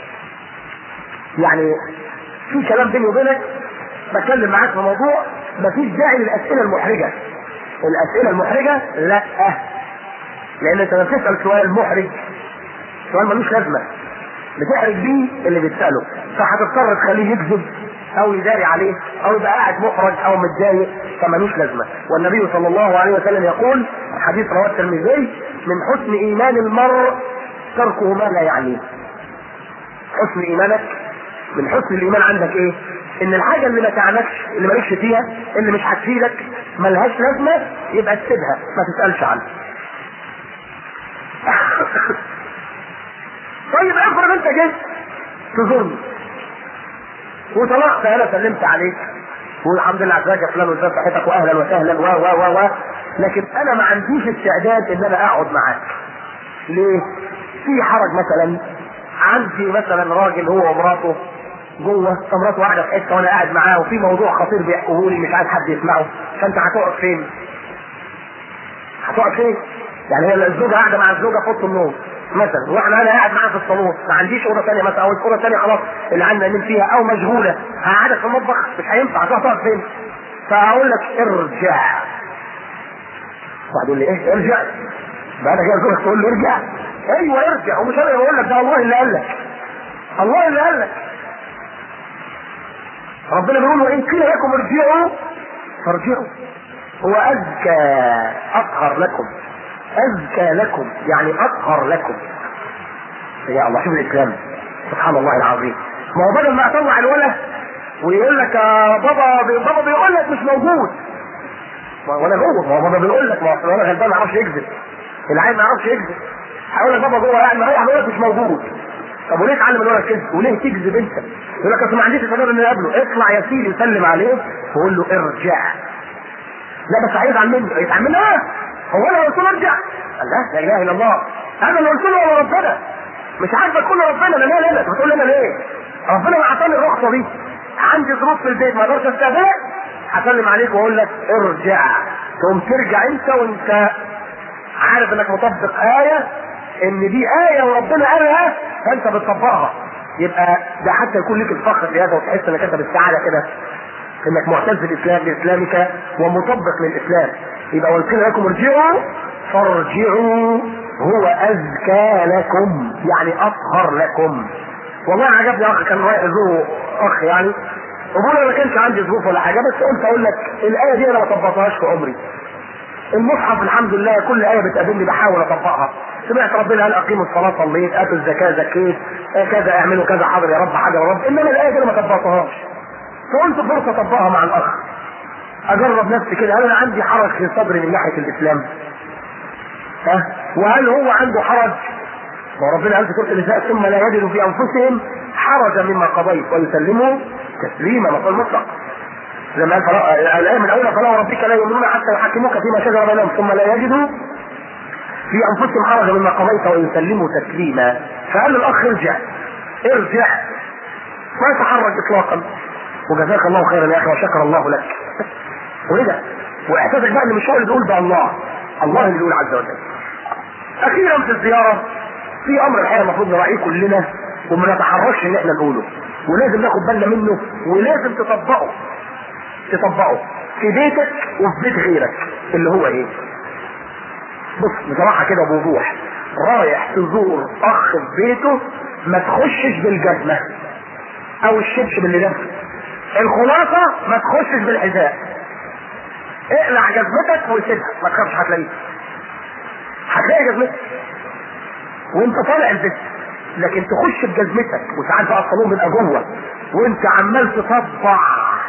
S2: يعني في كلام بيني وبينك بتكلم معاك في موضوع مفيش داعي للاسئله المحرجه الاسئله المحرجه لا لان انت لما بتسال سؤال محرج سؤال ملوش لازمه بتحرج بيه اللي بيساله فهتضطر تخليه يكذب او يداري عليه او يبقى قاعد محرج او متضايق فملوش لازمه والنبي صلى الله عليه وسلم يقول حديث رواه الترمذي من حسن ايمان المرء تركه ما لا يعنيه حسن ايمانك من حسن الايمان عندك ايه ان الحاجه اللي ما تعنكش اللي مالكش فيها اللي مش هتفيدك ملهاش لازمه يبقى تسيبها ما تسالش عنها طيب افرض انت جيت تزورني وطلعت انا سلمت عليك والحمد لله عزاك يا فلان وازاي صحتك واهلا وسهلا و و و و لكن انا ما عنديش استعداد ان انا اقعد معاك ليه؟ في حرج مثلا عندي مثلا راجل هو ومراته جوه فمراته قاعده في حته وانا قاعد معاه وفي موضوع خطير بيحكوه لي مش عايز حد يسمعه فانت هتقعد فين؟ هتقعد فين؟ يعني هي الزوجه قاعده مع الزوجه في اوضه النوم مثلا واحنا انا قاعد معاها في الصالون ما عنديش اوضه ثانيه مثلا او الاوضه الثانيه خلاص اللي عندنا ننام فيها او مشغوله هقعدك في المطبخ مش هينفع هتروح تقعد فين؟ فهقول لك ارجع واحد يقول لي ايه ارجع بعد كده زوجك تقول له ارجع ايوه ارجع ومش انا اللي بقول لك ده الله اللي قال لك الله اللي قال لك ربنا بيقول وان قيل لكم ارجعوا فارجعوا هو ازكى اطهر لكم ازكى لكم يعني اطهر لكم يا الله شوف الاسلام سبحان الله العظيم ما هو بدل ما اطلع الولا ويقول لك يا بابا بابا بيقول لك مش موجود وانا جوه ما هو بابا بيقول لك ما هو انا غلبان ما يعرفش يكذب العيل ما يعرفش يكذب هقول لك بابا جوه قاعد معايا هقول لك مش موجود طب وليه تعلم الولد كذب وليه تكذب انت يقول لك اصل ما عنديش استعداد اني اقابله اطلع يا سيدي وسلم عليه وقول له ارجع لا بس هيزعل مني يزعل مني اه هو انا قلت له ارجع قال لا لا اله الا الله انا اللي قلت له ولا ربنا مش عارف اكون ربنا انا ليه ليه بتقول انا ليه ربنا ما اعطاني الرخصه دي عندي ظروف في البيت ما اقدرش استقبلك هسلم عليك واقول لك ارجع تقوم ترجع انت وانت عارف انك مطبق ايه ان دي ايه وربنا قالها فانت بتطبقها يبقى ده حتى يكون لك الفخر في هذا وتحس انك انت بالسعاده كده انك معتز بالاسلام باسلامك ومطبق للاسلام يبقى قلت لكم ارجعوا فارجعوا هو ازكى لكم يعني اطهر لكم والله عجبني اخ كان رايح يزور اخ يعني وبقول ما كانش عندي ظروف ولا حاجه بس قلت اقول لك الايه دي انا ما طبقتهاش في عمري المصحف الحمد لله كل ايه بتقابلني بحاول اطبقها سمعت ربنا قال اقيموا الصلاه صليت اتوا الزكاه زكيت كذا اعملوا كذا حاضر يا رب حاجه يا رب انما الايه دي انا ما طبقتهاش فقلت فرصه اطبقها مع الاخ اجرب نفسي كده هل انا عندي حرج في صدري من ناحيه الاسلام ها وهل هو عنده حرج وربنا قال في سوره النساء ثم لا يجدوا في انفسهم حرجا مما قضيت ويسلموا تسليما مقال مطلق لما قال فلا... الايه من اولها فلا وربك لا يؤمنون حتى يحكموك فيما شجر بينهم ثم لا يجدوا في انفسهم حرجا مما قضيت ويسلموا تسليما فقال الاخ ارجع ارجع ما تحرج اطلاقا وجزاك الله خيرا يا اخي وشكر الله لك وايه ده؟ واحساسك بقى ان مش هو اللي بيقول ده الله الله اللي بيقول عز وجل اخيرا في الزياره في امر الحقيقه المفروض نراعيه كلنا وما نتحركش ان احنا نقوله ولازم ناخد بالنا منه ولازم تطبقه تطبقه في بيتك وفي بيت غيرك اللي هو ايه بص بصراحه كده بوضوح رايح تزور اخ في بيته ما تخشش بالجزمه او الشبشب اللي لابسه الخلاصه ما تخشش بالحذاء اقلع جزمتك وسيبها ما تخافش هتلاقيها هتلاقي جزمتك وانت طالع البيت لكن تخش بجزمتك وساعات بقى الصالون بيبقى جوه وانت عمال تطبع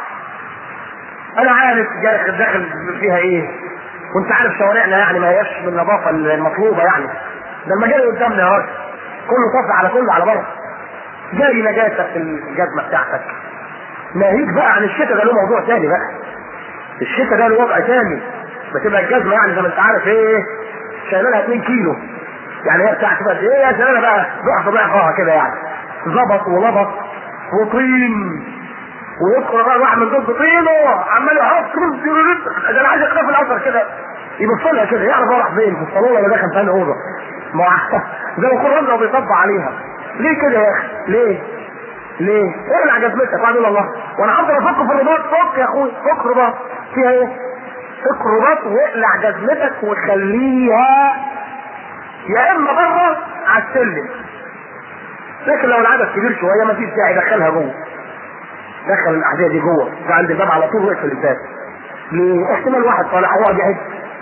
S2: انا عارف داخل داخل فيها ايه وانت عارف شوارعنا يعني ما هياش بالنظافه المطلوبه يعني ده المجال قدامنا يا راجل كله طفى على كله على بره جاري نجاتك في الجزمه بتاعتك ناهيك بقى عن الشتاء ده له موضوع تاني بقى الشتاء ده له وضع تاني بتبقى الجزمه يعني زي ما انت عارف ايه شايله لها 2 كيلو يعني هي بتاعت بقى ايه يا شباب بقى ضعف ضعفها كده يعني ظبط ولبط وطين ويدخل بقى واحد من دول بطينه عمال يحط ده انا عايز اختفي الاثر كده يبص لها كده يعرف هو راح فين في الصالون ولا داخل في اوضه ما هو زي ما يكون رمله وبيطبق عليها ليه كده يا اخي ليه ليه؟ اقلع جزمتك وبعدين الله وانا هفضل افك في الرباط فك يا اخوي فك رباط فيها ايه؟ فك رباط واقلع جزمتك وخليها يا اما بره على السلم لكن لو العدد كبير شويه ما فيش داعي دخلها جوه دخل الاحذيه دي جوه عند الباب على طول واقفل الباب لاحتمال واحد طالع هيقعد يعد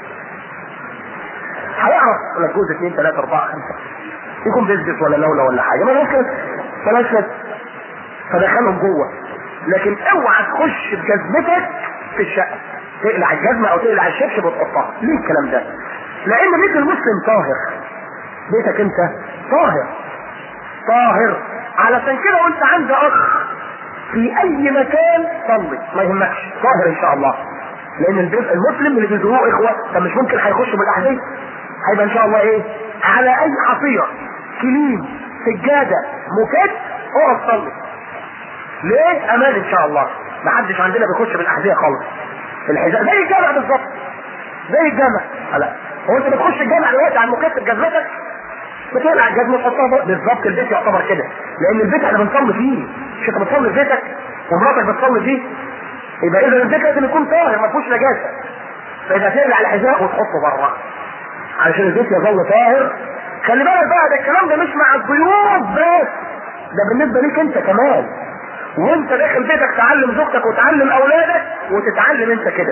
S2: هيعرف ولا جوز اثنين ثلاثة أربعة خمسة يكون بيزنس ولا لولا ولا حاجة ما ممكن فلاشت فدخلهم جوه لكن اوعى تخش بجزمتك في الشقة تقلع الجزمة أو تقلع الشبشب وتحطها ليه الكلام ده؟ لأن بيت المسلم طاهر بيتك أنت طاهر طاهر علشان كده وأنت عند أخ في أي مكان صلي ما يهمكش طاهر إن شاء الله لأن البيت المسلم اللي بيزوروه إخوة طب مش ممكن هيخشوا بالأحاديث هيبقى ان شاء الله ايه على اي حصيره كليم سجاده موكيت اقف صلي ليه امان ان شاء الله ما حدش عندنا بيخش بالاحذيه خالص الحذاء زي الجامع بالظبط زي الجامع لا هو انت بتخش الجامع دلوقتي على الموكيت بجزمتك بتقلع الجزمه تحطها بالظبط البيت يعتبر كده لان البيت احنا بنصلي فيه مش انت بتصلي في بيتك ومراتك بتصلي فيه يبقى اذا البيت لازم يكون طاهر ما فيهوش نجاسه فيبقى تقلع الحذاء وتحطه بره علشان البيت يظل طاهر خلي بالك بقى ده الكلام ده مش مع الضيوف بس ده بالنسبه ليك انت كمان وانت داخل بيتك تعلم زوجتك وتعلم اولادك وتتعلم انت كده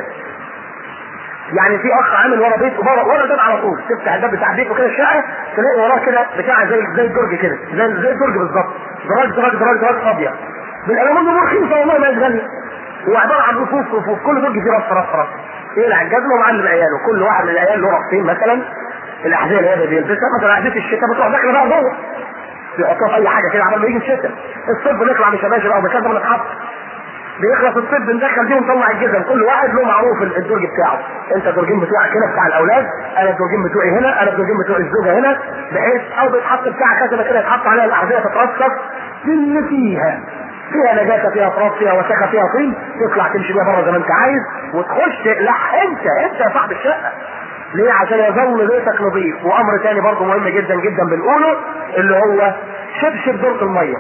S2: يعني في اخ عامل ورا بيته ورا ورا الباب على طول تفتح الباب بتاع بيته كده الشقه تلاقي وراه كده بتاع زي زي الدرج كده زي زي الدرج بالظبط دراج دراج دراج دراج فاضيه بالالومنيوم رخيصه والله ما غاليه وعباره عن رفوف رفوف كل درج فيه رف رف رف يقلع الجزمه ومعلم عياله كل واحد من العيال له رفين مثلا الاحذيه اللي هي بيلبسها مثلا احذيه الشتاء بتروح داخله بقى جوه بيحطوها في اي حاجه كده عبال ما يجي الشتاء الصيف بنطلع من شباشب او بكذا بنتحط بيخلص الصيف بندخل دي ونطلع الجزم كل واحد له معروف الدرج بتاعه انت الدرجين بتوعك هنا بتاع الاولاد انا الدرجين بتوعي هنا انا الدرجين بتوع الزوجه هنا بحيث او بيتحط بتاع كذا كده يتحط عليها الاحذيه تترصف اللي فيها فيها نجاسه فيها تراب فيها وسخه فيها طين تطلع تمشي بيها بره زي ما انت عايز وتخش تقلع انت انت يا صاحب الشقه ليه عشان يظل بيتك نظيف وامر تاني برضه مهم جدا جدا بنقوله اللي هو شبشب دورة الميه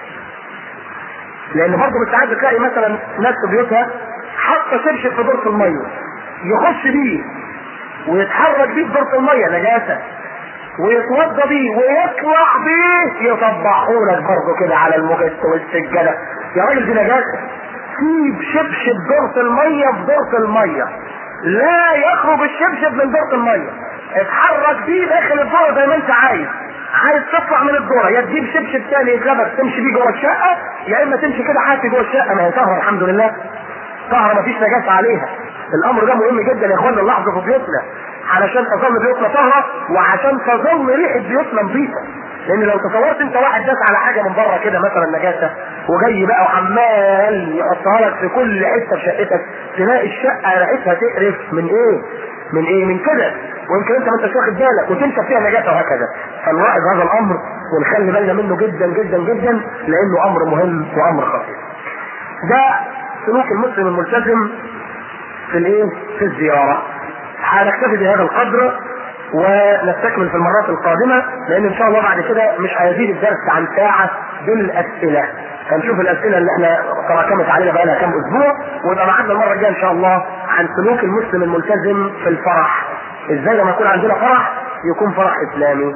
S2: لان برضه بالساعات بتلاقي مثلا ناس في بيوتها حاطه شبشب في دورة الميه يخش بيه ويتحرك بيه في دورة الميه نجاسه ويتوضى بيه ويطلع بيه يطبعوا لك برضه كده على المجس والسجاده يا راجل دي نجاسه سيب شبشب دورة الميه في دورة الميه لا يخرج الشبشب من دورة الميه اتحرك بيه داخل الدورة زي ما انت عايز عايز تطلع من الدورة يا تجيب شبشب تاني يتلبس تمشي بيه جوه الشقة يا اما تمشي كده حافي جوه الشقة ما هي طاهرة الحمد لله طاهرة مفيش نجاسة عليها الامر ده مهم جدا يا اخوانا نلاحظه في بيوتنا علشان تظل بيوتنا طاهرة وعشان تظل ريحة بيوتنا نظيفة لان لو تصورت انت واحد داس على حاجه من بره كده مثلا نجاسه وجاي بقى وعمال يحطها لك في كل حته في شقتك تلاقي الشقه ريحتها تقرف من ايه؟ من ايه؟ من كده ويمكن انت ما انتش واخد بالك وتنشف فيها نجاسه وهكذا فنلاحظ هذا الامر ونخلي بالنا منه جدا جدا جدا لانه امر مهم وامر خطير. ده سلوك المسلم الملتزم في الايه؟ في الزياره. هنكتفي بهذا القدر ونستكمل في المرات القادمة لأن إن شاء الله بعد كده مش هيزيد الدرس عن ساعة بالأسئلة هنشوف الأسئلة اللي احنا تراكمت علينا بقى لها كام أسبوع ويبقى معانا المرة الجاية إن شاء الله عن سلوك المسلم الملتزم في الفرح إزاي لما يكون عندنا فرح يكون فرح إسلامي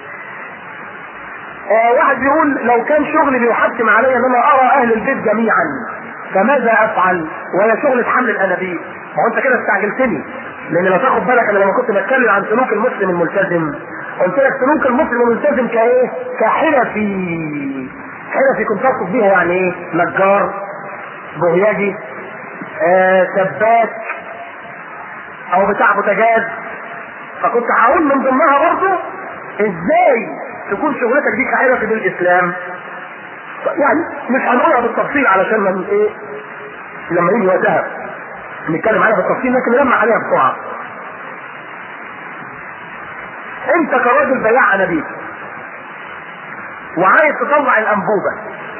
S2: آه واحد بيقول لو كان شغلي بيحتم علي ان انا ارى اهل البيت جميعا فماذا افعل ولا شغلة حمل الانابيب ما هو انت كده استعجلتني لان لو تاخد بالك انا لما كنت بتكلم عن سلوك المسلم الملتزم قلت لك سلوك المسلم الملتزم كايه؟ كحرفي حرفي كنت اقصد بيها يعني ايه؟ نجار بوهياجي آه سباك او بتاع بوتاجاز فكنت هقول من ضمنها برضه ازاي تكون شغلتك دي كحرفي بالاسلام يعني مش هنقولها بالتفصيل علشان من ايه لما يجي وقتها نتكلم عليها بالتفصيل لكن نلمع عليها بسرعه. انت كراجل بياع انابيب وعايز تطلع الانبوبه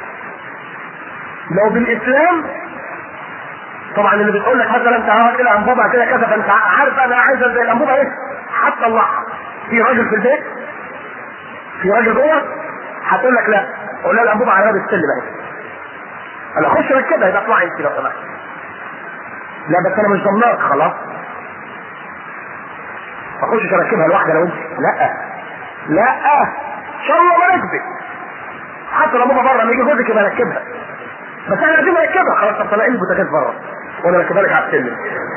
S2: لو بالاسلام طبعا اللي بتقول لك مثلا انت هات كده انبوبه كده كذا فانت عارف انا عايز زي الانبوبه ايه؟ هتطلعها في راجل في البيت في راجل جوه هتقول لك لا قول لها الانبوبه على باب السلم اهي انا اخش ركبها يبقى اطلعي انت لو سمحت لا بس انا مش ضمنك خلاص اخش اركبها لوحدي لو انت لا لا ان شاء الله ما نكذب حتى لو بابا بره لما يجي جوزك يبقى ركبها بس احنا عايزين نركبها خلاص طب طلعي البوتاجاز بره وانا ركبها لك على السلم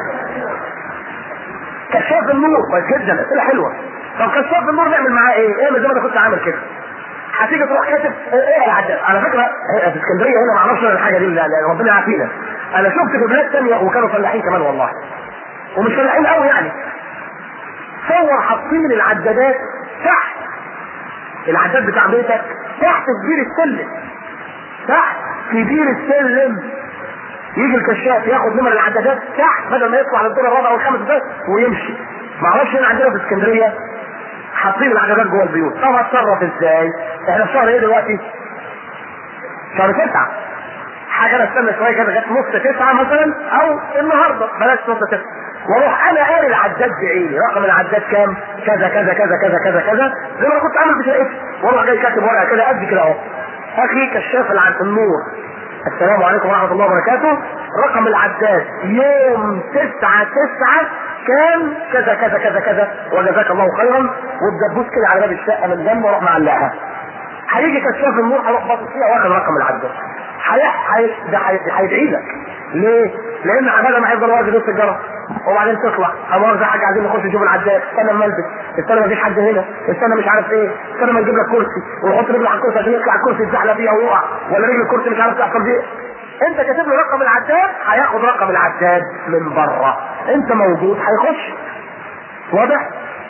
S2: كشاف النور كويس جدا اسئله حلوه طب كشاف النور نعمل معاه ايه؟ ايه زي ما انا كنت عامل كده هتيجي تروح كاتب ايه العداد على فكره إيه في اسكندريه هنا ما اعرفش الحاجه دي لا لا ربنا يعافينا انا شفت في بلاد ثانيه وكانوا فلاحين كمان والله ومش فلاحين قوي يعني صور حاطين العدادات تحت العداد بتاع بيتك تحت في بير السلم تحت في بير السلم يجي الكشاف ياخد نمر العدادات تحت بدل ما يطلع للدور الرابع والخامس ده ويمشي ما اعرفش هنا عندنا في اسكندريه حاطين العدادات جوه البيوت طب هتصرف ازاي؟ احنا في شهر ايه دلوقتي؟ شهر تسعة حاجة انا استنى شوية كده لغاية نص تسعة مثلا او النهاردة بلاش نص تسعة واروح انا قاري العداد بعيني رقم العداد كام؟ كذا كذا كذا كذا كذا كذا زي ما كنت عامل في شقتي واروح جاي كاتب ورقة كده قد كده اهو اخي كشاف الع- النور السلام عليكم ورحمة الله وبركاته رقم العداد يوم تسعة تسعة كان كذا كذا كذا كذا وجزاك الله خيرا والدبوس كده على باب الشقة من جنب واروح معلقها هيجي كشاف النور هروح باصص فيها واخد رقم العداد هي- هي- ده هي- هيدعي لك ليه؟ لان بدل ما هيفضل واقف يدوس الجرس وبعدين تطلع اما واخد حاجه عايزين نخش نشوف العداد استنى اما البس استنى ما فيش حد هنا استنى مش عارف ايه استنى ما نجيب لك كرسي ونحط رجل على الكرسي عشان يطلع الكرسي يتزحلق فيها ويقع ولا رجل الكرسي مش عارف تحصل فيه انت كاتب له رقم العداد هياخد رقم العداد من بره انت موجود هيخش واضح؟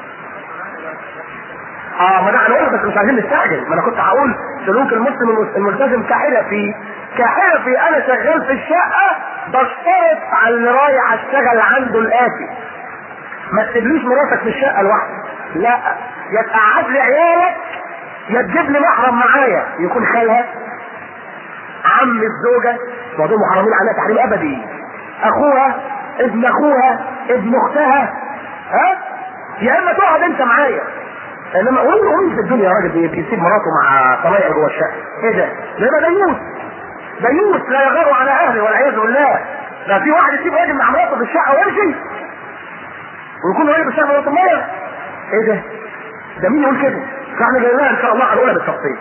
S2: اه ما ده هنقول بس مش عايزين نستعجل ما انا كنت هقول سلوك المسلم المس- الملتزم كحرفي كحرفي انا شغال في الشقه بشترط على اللي رايح اشتغل عنده الاتي ما تسيبليش مراتك في الشقه لوحدك لا يا تقعد لي عيالك يا تجيب لي محرم معايا يكون خالها عم الزوجه ما دول محرمين عليها تحريم ابدي اخوها ابن اخوها ابن اختها ها يا اما تقعد انت معايا انما قول قول في الدنيا راجل بي- بيسيب مراته مع طلايق جوه الشقه ايه ده؟ ده يبقى ديوث ديوث لا يغار على اهله والعياذ بالله ده في واحد يسيب راجل مع مراته في الشقه ويمشي ويكون راجل في الشقه مراته ميه ايه ده؟ ده مين يقول كده؟ فاحنا جايين ان شاء الله هنقولها بالتفصيل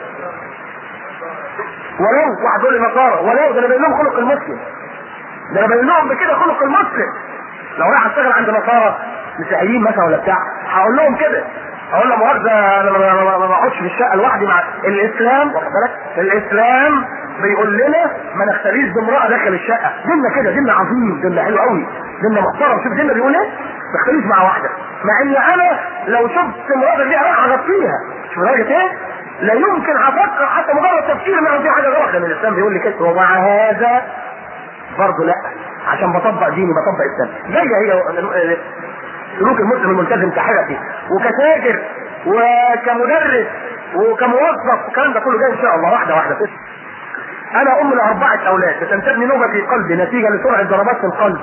S2: ولو واحد يقول لي نصارى ولو ده انا باين لهم خلق المسلم ده انا باين لهم بكده خلق المسلم لو رايح اشتغل عند نصارى مسيحيين مثلا ولا بتاع هقول لهم كده هقول له مؤاخذه انا ما- ما ما- ما بقعدش في الشقه لوحدي مع الاسلام واخد بالك الاسلام بيقول لنا ما نختليش بامراه داخل الشقه ديننا كده ديننا عظيم ديننا حلو قوي ديننا محترم شوف ديننا بيقول ايه ما نختليش مع واحده مع ان انا لو شفت امراه دي راح اغطيها شوف درجه ايه لا يمكن افكر حتى مجرد تفكير ان في حاجه غلط لان الاسلام بيقول لي كده ومع هذا برضه لا عشان بطبق ديني بطبق السنه جايه هي سلوك المسلم الملتزم كحرفي وكتاجر وكمدرس وكموظف الكلام ده كله جاي ان شاء الله واحده واحده كده انا ام لاربعه اولاد فتنتابني نوبه في قلبي نتيجه لسرعه ضربات في القلب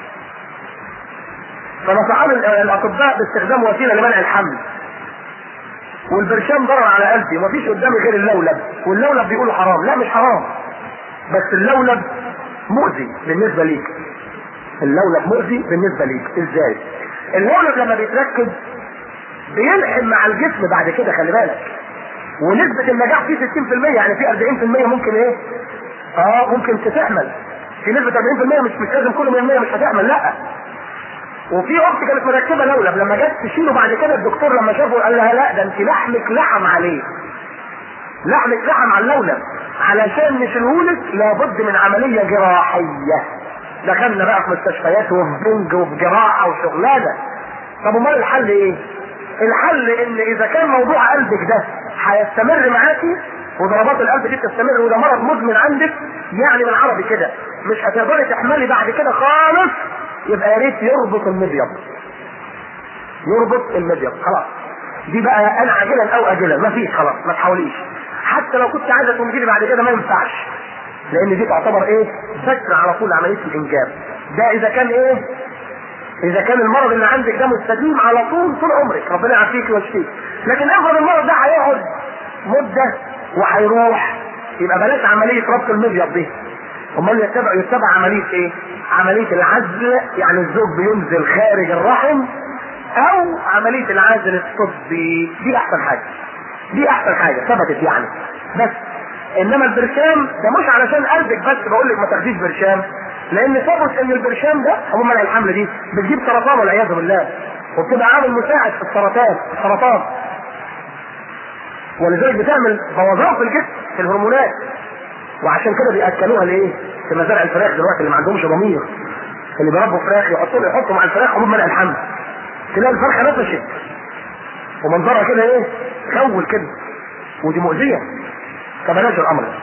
S2: فنصحني ال- الاطباء باستخدام وسيله لمنع الحمل والبرشام ضرر على قلبي ومفيش قدامي غير اللولب واللولب بيقولوا حرام لا مش حرام بس اللولب مؤذي بالنسبه ليك اللولب مؤذي بالنسبه ليك ازاي اللولب لما بيتركب بيلحم مع الجسم بعد كده خلي بالك ونسبة النجاح فيه 60% يعني في 40% ممكن ايه؟ اه ممكن تتحمل في نسبة 40% مش مش لازم كل 100% مش هتحمل لا وفي اخت كانت مركبه لولب لما جت تشيله بعد كده الدكتور لما شافه قال لها لا ده انت لحمك لحم عليه لحمك لحم على اللولب علشان نشيلهولك لابد من عمليه جراحيه دخلنا بقى في مستشفيات وفي بنج وفي جراحه وشغلانه طب امال الحل ايه؟ الحل ان اذا كان موضوع قلبك ده هيستمر معاكي وضربات القلب دي تستمر وده مرض مزمن عندك يعني بالعربي كده مش هتقدري تحملي بعد كده خالص يبقى يا ريت يربط المبيض يربط المبيض خلاص دي بقى انا عاجلا او اجلا ما فيش خلاص ما تحاوليش حتى لو كنت عايزه تنجبي بعد كده ما ينفعش لان دي تعتبر ايه فكر على طول عمليه الانجاب ده اذا كان ايه اذا كان المرض اللي عندك ده مستديم على طول طول عمرك ربنا يعافيك ويشفيك لكن افرض المرض ده هيقعد مده وهيروح يبقى بلاش عمليه ربط المبيض دي امال يتبع يتبع عمليه ايه؟ عمليه العزل يعني الزوج بينزل خارج الرحم او عمليه العازل الطبي دي احسن حاجه دي احسن حاجه ثبتت يعني بس انما البرشام ده مش علشان قلبك بس بقول لك ما تاخديش برشام لان ثبت ان البرشام ده هو منع الحمل دي بتجيب سرطان والعياذ بالله وبتبقى عامل مساعد في السرطان السرطان ولذلك بتعمل بوظان في الجسم في الهرمونات وعشان كده بياكلوها ليه؟ في مزارع الفراخ دلوقتي اللي ما عندهمش ضمير اللي بيربوا فراخ يحطوا يحطوا مع الفراخ حبوب منع الحمل تلاقي الفرخه نفشت ومنظرها كده ايه؟ خول كده ودي مؤذيه فبلاش الامر ده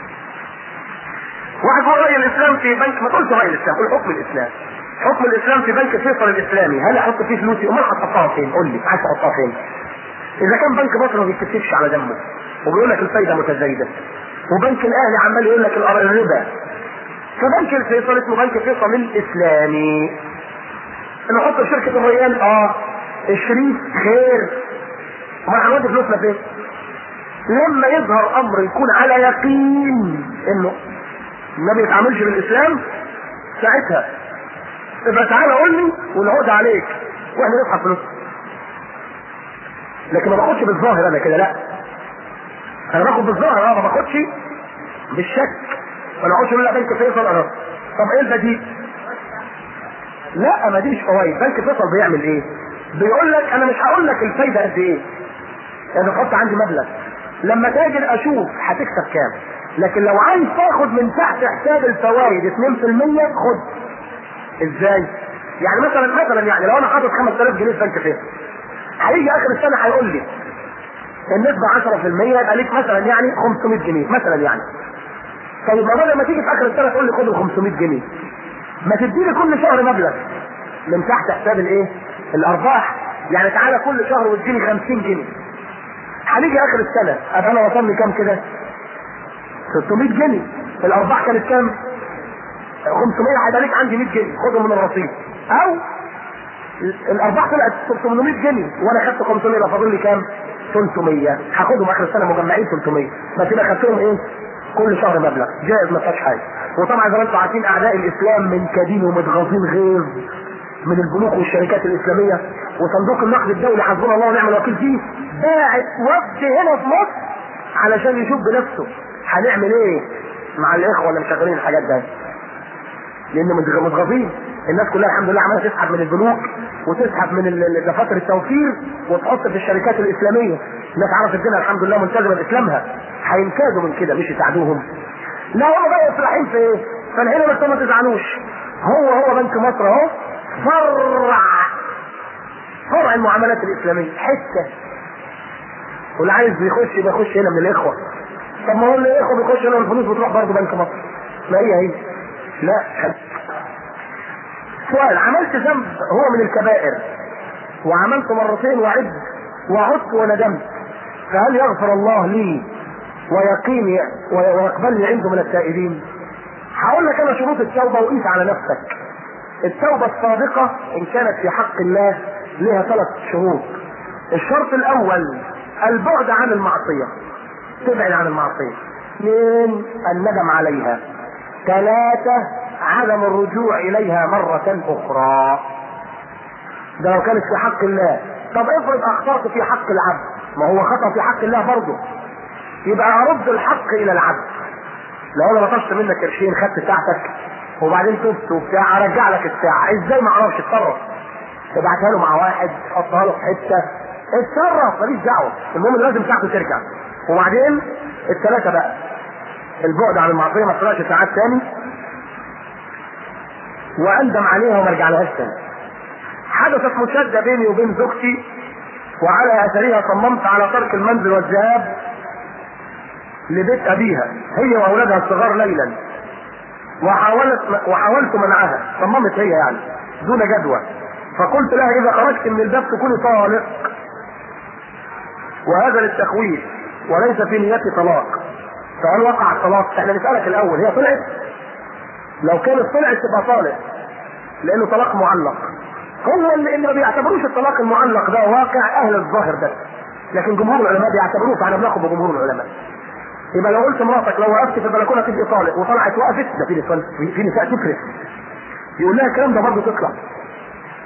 S2: واحد هو راي الاسلام في بنك ما تقولش راي الاسلام قول حكم الاسلام حكم الاسلام في بنك فيصل الاسلامي هل احط فيه فلوسي امال هتحطها فين قول لي عايز تحطها فين اذا كان بنك مصر ما بيتكتبش على دمه وبيقول لك الفايده متزايده وبنك الاهلي عمال يقول لك الربا فبنك الفيصل اسمه بنك فيصل الاسلامي نحط في شركه الريان اه الشريك خير ما هنودي فلوسنا فين لما يظهر امر يكون على يقين انه ما بيتعاملش بالاسلام ساعتها يبقى تعالى قول لي ونعود عليك واحنا نسحب فلوس لكن ما باخدش بالظاهر انا كده لا انا باخد بالظاهر اه ما باخدش بالشك ما نقعدش نقول لا بنك فيصل انا طب ايه البديل؟ لا ما دي مش فوائد بنك فيصل بيعمل ايه؟ بيقول لك انا مش هقول لك الفايده قد ايه انا بحط عندي مبلغ لما تاجر اشوف هتكسب كام لكن لو عايز تاخد من تحت حساب الفوائد 2% خد ازاي؟ يعني مثلا مثلا يعني لو انا حاطط 5000 جنيه في بنك فيصل هيجي اخر السنه هيقول لي النسبه 10% يبقى ليك مثلا يعني 500 جنيه مثلا يعني طيب ما بدل ما تيجي في اخر السنه تقول لي خد ال 500 جنيه ما تديني كل شهر مبلغ من تحت حساب الايه؟ الارباح يعني تعالى كل شهر واديني 50 جنيه هنيجي اخر السنه ابقى انا وصلني كام كده؟ 600 جنيه الارباح كانت كام؟ 500 هيبقى ليك عندي 100 جنيه خدهم من الرصيد او الارباح طلعت 800 جنيه وانا خدت 500 يبقى فاضل لي كام؟ 300 هاخدهم اخر السنه مجمعين 300 بس يبقى خدتهم ايه؟ كل شهر مبلغ جائز ما فيهاش حاجه وطبعا زي ما انتم عارفين اعداء الاسلام من كدين ومتغاظين غيظ من البنوك والشركات الاسلاميه وصندوق النقد الدولي حسبنا الله ونعم الوكيل فيه باعت وفد هنا في مصر علشان يشوف بنفسه هنعمل ايه مع الاخوه اللي مشغلين الحاجات ده لان متغاظين الناس كلها الحمد لله عماله تسحب من البنوك وتسحب من دفاتر التوفير وتحط في الشركات الاسلاميه الناس عرفت الدنيا الحمد لله ملتزمه باسلامها هينكادوا من كده مش يساعدوهم لا هم بقى يفرحين في ايه فالحين بس ما تزعلوش هو هو بنك مصر اهو فرع فرع المعاملات الاسلاميه حته واللي عايز يخش يبقى يخش هنا من الاخوه طب ما هو اللي الاخوه بيخش هنا والفلوس بتروح برضه بنك مصر ما هي هي لا سؤال عملت ذنب هو من الكبائر وعملت مرتين وعد وعدت وندمت فهل يغفر الله لي ويقيني ويقبلني عنده من التائبين هقول لك انا شروط التوبه وقيس على نفسك التوبه الصادقه ان كانت في حق الله لها ثلاث شروط الشرط الاول البعد عن المعصيه تبعد عن المعصيه اثنين الندم عليها ثلاثه عدم الرجوع اليها مرة اخرى ده لو كانت في حق الله طب افرض اخطأت في حق العبد ما هو خطأ في حق الله برضه يبقى ارد الحق الى العبد لو انا بطشت منك قرشين خدت ساعتك وبعدين تبت وبتاع ارجع لك الساعة ازاي ما اعرفش اتصرف ابعتها له مع واحد حطها له في حتة اتصرف ماليش دعوة المهم لازم ساعته ترجع وبعدين الثلاثة بقى البعد عن المعصية ما تطلعش ساعات تاني واندم عليها وما ارجعلهاش تاني. حدثت مشاده بيني وبين زوجتي وعلى اثرها صممت على ترك المنزل والذهاب لبيت ابيها هي واولادها الصغار ليلا وحاولت وحاولت منعها صممت هي يعني دون جدوى فقلت لها اذا خرجت من الباب تكوني طالق وهذا للتخويف وليس في نيتي طلاق فهل وقع الطلاق؟ احنا نسالك الاول هي طلعت لو كانت طلعت تبقى طالق لانه طلاق معلق هو اللي, اللي ما بيعتبروش الطلاق المعلق ده واقع اهل الظاهر ده لكن جمهور العلماء بيعتبروه فاحنا بناخد بجمهور العلماء يبقى لو قلت مراتك لو وقفت في البلكونه تبقى طالق وطلعت وقفت ده في نساء في نساء تفرق يقول لها الكلام ده برضه تطلع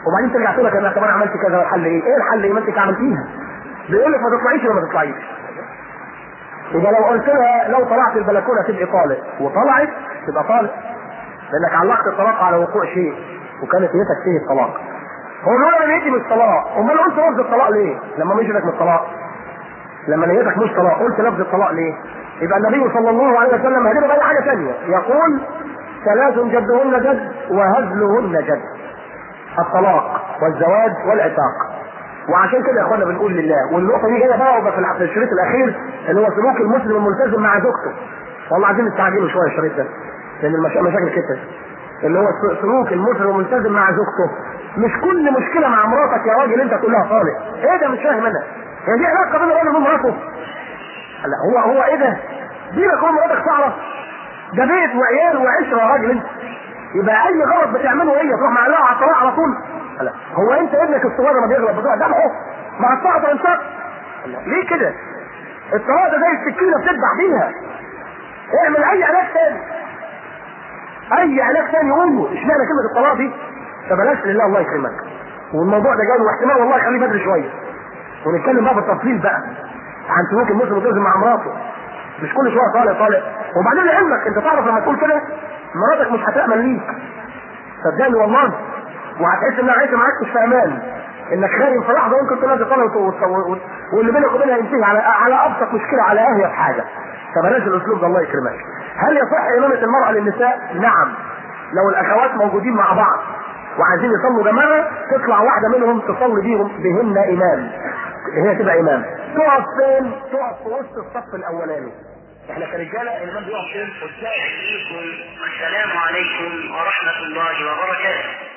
S2: وبعدين ترجع تقول لك انا طب انا عملت كذا والحل ايه؟ ايه الحل ايه ما انت عملتيها؟ بيقول لك ما تطلعيش ولا ما تطلعيش يبقى لو قلت لها لو طلعت البلكونه تبقي طالق وطلعت تبقى طالق لانك علقت الطلاق على وقوع شيء وكانت نيتك فيه الطلاق هو بيقول انا نيتي مش طلاق امال قلت لفظ الطلاق ليه؟ لما مش من الطلاق لما نيتك مش طلاق قلت لفظ الطلاق ليه؟ يبقى النبي صلى الله عليه وسلم هجيب بقى حاجه ثانيه يقول ثلاث جدهن جد وهزلهن جد الطلاق والزواج والعتاق وعشان كده يا اخوانا بنقول لله والنقطه دي جايه بقى وبقى في الشريط الاخير اللي هو سلوك المسلم الملتزم مع زوجته والله عايزين نستعجله شويه الشريط ده لان المشا... مشاكل كده اللي هو سلوك المسلم الملتزم مع زوجته مش كل مشكله مع مراتك يا راجل انت تقول لها طالق ايه ده مش فاهم انا هي دي علاقه بين الراجل ومراته لا هو هو ايه ده دينك هو مراتك تعرف ده بيت وعيال وعشره يا راجل انت يبقى اي غلط بتعمله هي تروح معلقه على الطلاق على طول لا هو انت ابنك الصغير لما بيغلط بتروح دمعه مع الطاعه والانصاف ليه كده؟ الطلاق ده زي السكينه بتذبح بيها اعمل اي علاج تاني اي علاج تاني قوله اشمعنى كلمه الطلاق دي؟ فبلاش لله الله يكرمك والموضوع ده جاي واحتمال والله يخليه بدري شويه ونتكلم بقى بالتفصيل بقى عن سلوك المسلم الملتزم مع مراته مش كل شويه طالع طالع وبعدين لعلمك انت تعرف لما تقول كده مراتك مش هتامن ليك صدقني والله وهتحس انها عايشه معاك مش في امان انك خارج في لحظه ممكن تنزل طالع واللي بينك وبينها ينتهي على على ابسط مشكله على اهيف حاجه فبلاش الاسلوب ده الله يكرمك هل يصح امامه المراه للنساء؟ نعم لو الاخوات موجودين مع بعض وعايزين يصلوا جماعه تطلع واحده منهم تصلي بيهم بهن امام هي تبقى امام تقف فين؟ تقف في وسط الصف الاولاني احنا كرجاله الامام بيقف فين؟ قدام
S1: السلام عليكم ورحمه الله وبركاته